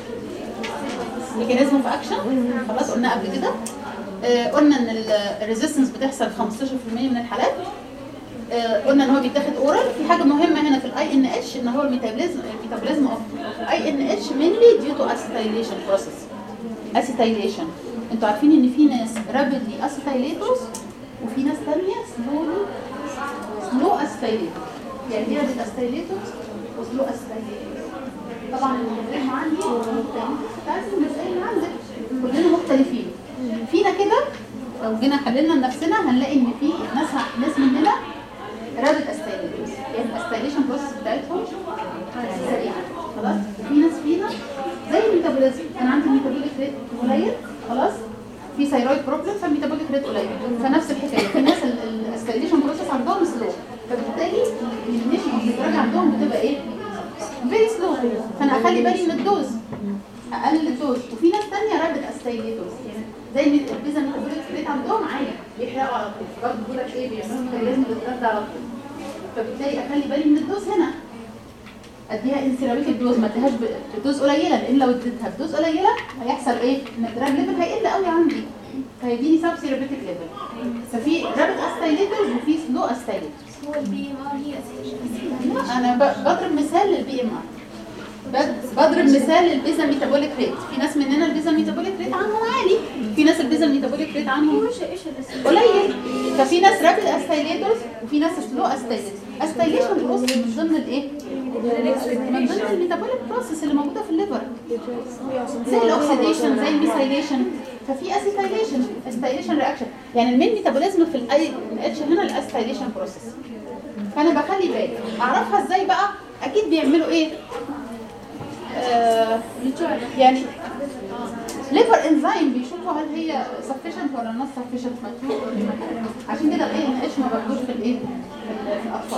ميكانيزم اوف اكشن خلاص قلنا قبل كده آه، قلنا ان الريزيستنس بتحصل في 15% من الحالات آه، قلنا ان هو بيتاخد اورال في حاجه مهمه هنا في الاي ان اتش ان هو الميتابوليزم الميتابوليزم اوف الاي ان اتش مينلي ديو تو اسيتايليشن بروسيس اسيتايليشن انتوا عارفين ان في ناس رابيدلي اسيتايليتوس وفي ناس ثانيه سلولي سلو اسيتايليتوس يعني دي رابيد اسيتايليتوس وسلو اسيتايليتوس طبعا الموضوع عندي بتاعتي المسائل اللي عندك كلنا مختلفين فينا كده لو جينا حللنا لنفسنا هنلاقي ان في ناس ناس مننا رابط استايليشن يعني الاستايليشن بروسس بتاعتهم سريعه خلاص في ناس فينا زي الميتابوليزم انا عندي ميتابوليك ريت قليل خلاص في ثايرويد بروبلم فالميتابوليك ريت قليل فنفس الحكايه في ناس الاستايليشن بروسس عندهم سلو فبالتالي النيشن اوف الدراج عندهم بتبقى ايه؟ فيري سلو فانا اخلي بالي من الدوز اقلل الدوز وفي ناس ثانيه رابط استايليتوس يعني زي ما البيزا ميتابوليك ريت عندهم عالي بيحرقوا على طول برضه بيقول لك ايه بيعملوا ميكانيزم للدرجه على طول فبالتالي اخلي بالي من الدوز هنا اديها انسيرابيك الدوز ما اديهاش ب- بدوز قليله لان لو اديتها بدوز قليله هيحصل ايه؟ ان الدراج ليفل هيقل قوي عندي هيديني سب سيرابيتك ليفل ففي رابط استايليتوس وفي سلو استايليتوس هو البي ام ار هي اساسا لا انا ب- بضرب مثال للبي ام ار بضرب مثال للبيزا ميتابوليك ريت في ناس مننا البيزا ميتابوليك ريت عنهم عالي في ناس البيزا ميتابوليك ريت عنهم ايش ايش الاسم قليل ففي ناس رابid استايليتورز وفي ناس سلو استايليتورز استايليشن بروسس من ضمن الايه؟ من ضمن الميتابوليك بروسس اللي موجوده في الليفر زي الاكسيديشن زي الميثايليشن ففي اسيتايليشن استايليشن رياكشن يعني المين ميتابوليزم في الاي اتش هنا الاستايليشن بروسس فانا بخلي بالي اعرفها ازاي بقى اكيد بيعملوا ايه آه يعني ليفر انزيم بيشوفوا هل هي سفيشنت ولا نوت سفيشنت عشان كده الاي ان اتش ما باخدوش في الايه في ال- في الاطفال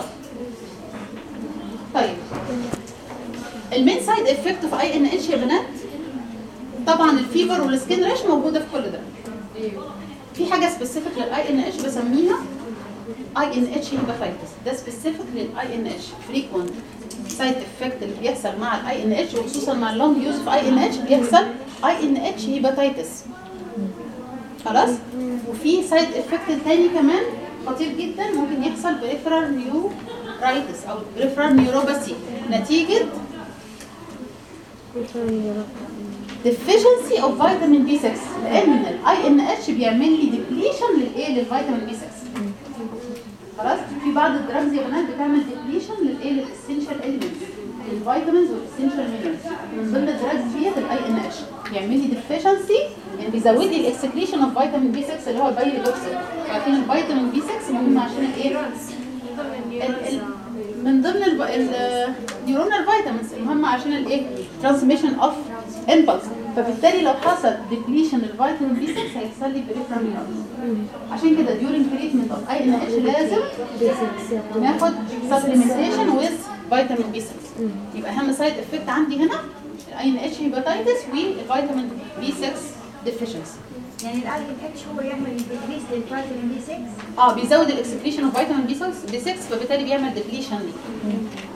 طيب المين سايد افكت في اي ان اتش يا بنات طبعا الفيبر والسكين ريش موجوده في كل ده في حاجه سبيسيفيك للاي ان اتش بسميها اي ان اتش هيباتيتس ده سبيسيفيك للاي ان اتش فريكوينت سايد افكت اللي بيحصل مع الاي ان اتش وخصوصا مع اللونج يوز في اي ان اتش بيحصل اي ان اتش هيباتيتس خلاص وفي سايد افكت تاني كمان خطير جدا ممكن يحصل بريفرال نيورايتس او بريفرال نيوروباثي نتيجه deficiency of vitamin B6 لان الاي ان اتش بيعمل لي ديبليشن للايه للفيتامين بي 6 خلاص في بعض الدراجز يا بنات بتعمل ديبليشن للايه للاسينشال اليمنتس الفيتامينز والاسينشال مينرالز من ضمن الدراجز ديت الاي ان اتش بيعمل لي ديفيشنسي يعني بيزود لي الاكسكريشن اوف فيتامين بي 6 اللي هو البايريدوكسين عارفين الفيتامين بي 6 مهم عشان الايه ال- ال- من ضمن النيورونال فيتامينز المهمه عشان الايه ترانسميشن اوف امبلس فبالتالي لو حصل ديبليشن الفيتامين بي 6 هيحصل لي بريفرال عشان كده during treatment of اي ان اتش لازم ناخد supplementation with فيتامين بي 6 يبقى اهم سايد افكت عندي هنا الاي ان اتش هيباتيتس والفيتامين بي 6 deficiency يعني الاي ان اتش هو يعمل ديكريس للفيتامين بي 6 اه بيزود الاكسكريشن اوف فيتامين بي 6 بي 6 فبالتالي بيعمل ديبليشن ليه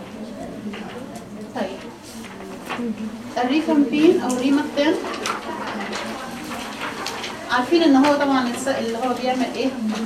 طيب الريفامبين او ريماكتين عارفين ان هو طبعا الس- اللي هو بيعمل ايه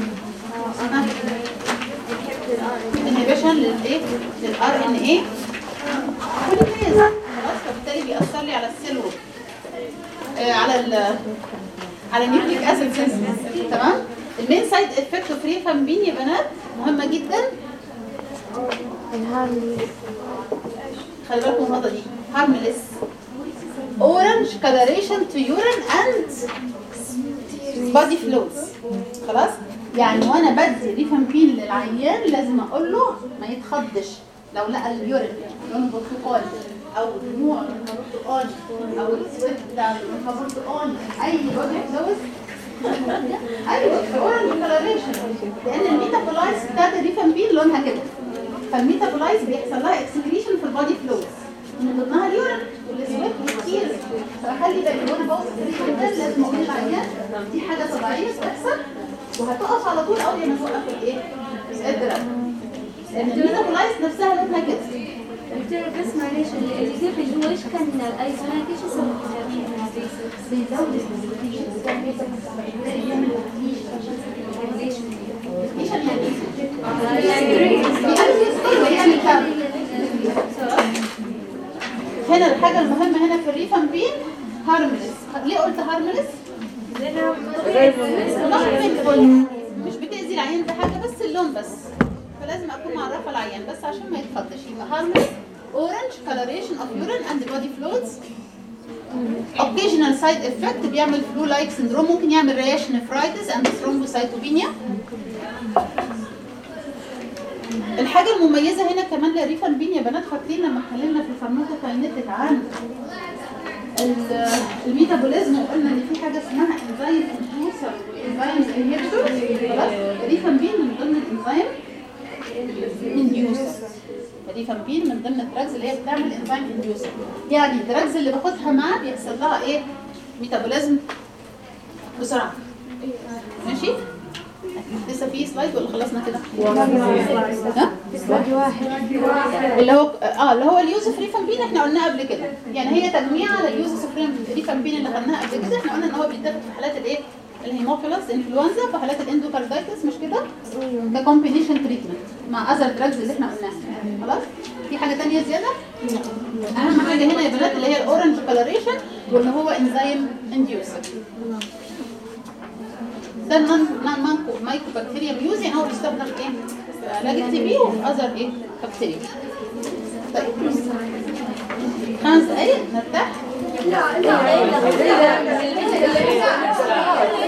انهبيشن للايه للار ان ايه بوليفيز خلاص فبالتالي بيأثر لي على السيل وول آه على ال على نيوكليك اسيد سينثيسيس تمام المين سايد افكت اوف ريفامبين يا بنات مهمه جدا الهارملي خلي بالكم من النقطه دي harmless orange coloration to urine and body fluids خلاص يعني وانا بدي ريفامبين للعيان لازم اقول له ما يتخضش لو لقى اليورين لونه برتقالي او دموع لونها برتقالي او السويت بتاع لونها برتقالي اي بودي فلويد ايوه اورنج كولوريشن لان الميتابولايز بتاعت الريفامبين لونها كده فالميتابولايز بيحصل لها اكسكريشن في البودي فلويدز من ضمنها اليورين والسويت والكتير فخلي بالك وانا بوصف الريفامبين لازم اقول للعيان دي حاجه طبيعيه بتحصل وهتقف على طول اول ما توقف الايه؟ الدرج لان الميتابولايز نفسها لونها كده دكتور بس معلش اللي يصير في الجو ايش كان الايزونات ايش بيزود ايش يعني يعني كم هنا الحاجة المهمة هنا في الريفامبين هارملس ليه قلت هارملس؟ مش بتأذي العيان بحاجة بس اللون بس فلازم أكون معرفة العيان بس عشان ما يتخضش يبقى هارملس orange coloration of urine and body fluids occasional side effect بيعمل flu like syndrome ممكن يعمل rash nephritis and thrombocytopenia الحاجة المميزة هنا كمان للريفامبين يا بنات فاكرين لما اتكلمنا في الفارماكوكاينيتيك عن ال- الميتابوليزم وقلنا ان في حاجة اسمها انزيم اندوسر انزيم انهبيتور خلاص الريفامبين من ضمن الانزيم انديوسر الريفامبين من ضمن الدراجز اللي هي بتعمل انزيم انديوسر يعني الدراجز اللي باخدها معاه بيحصل لها ايه ميتابوليزم بسرعة ماشي لسه في سلايد ولا خلصنا كده؟ ها؟ سلايد واحد اللي هو اه اللي هو اليوزف ريفامبين احنا قلناه قبل كده يعني هي تجميع على اليوزف ريفامبين اللي خدناها قبل كده احنا قلنا ان هو بيتاخد في حالات الايه الهيموفيلس انفلونزا في حالات الاندوكاردايتس مش كده ده كومبينيشن تريتمنت مع اذر دراجز اللي احنا قلناها خلاص في حاجه ثانيه زياده اهم حاجه هنا يا بنات اللي هي الاورنج كولوريشن واللي هو انزيم انديوسر ده النون نون مايكرو بكتيريا ميوز يعني هو بيستخدم ايه في علاج التي بي وفي اذر ايه بكتيريا طيب خمس دقايق نرتاح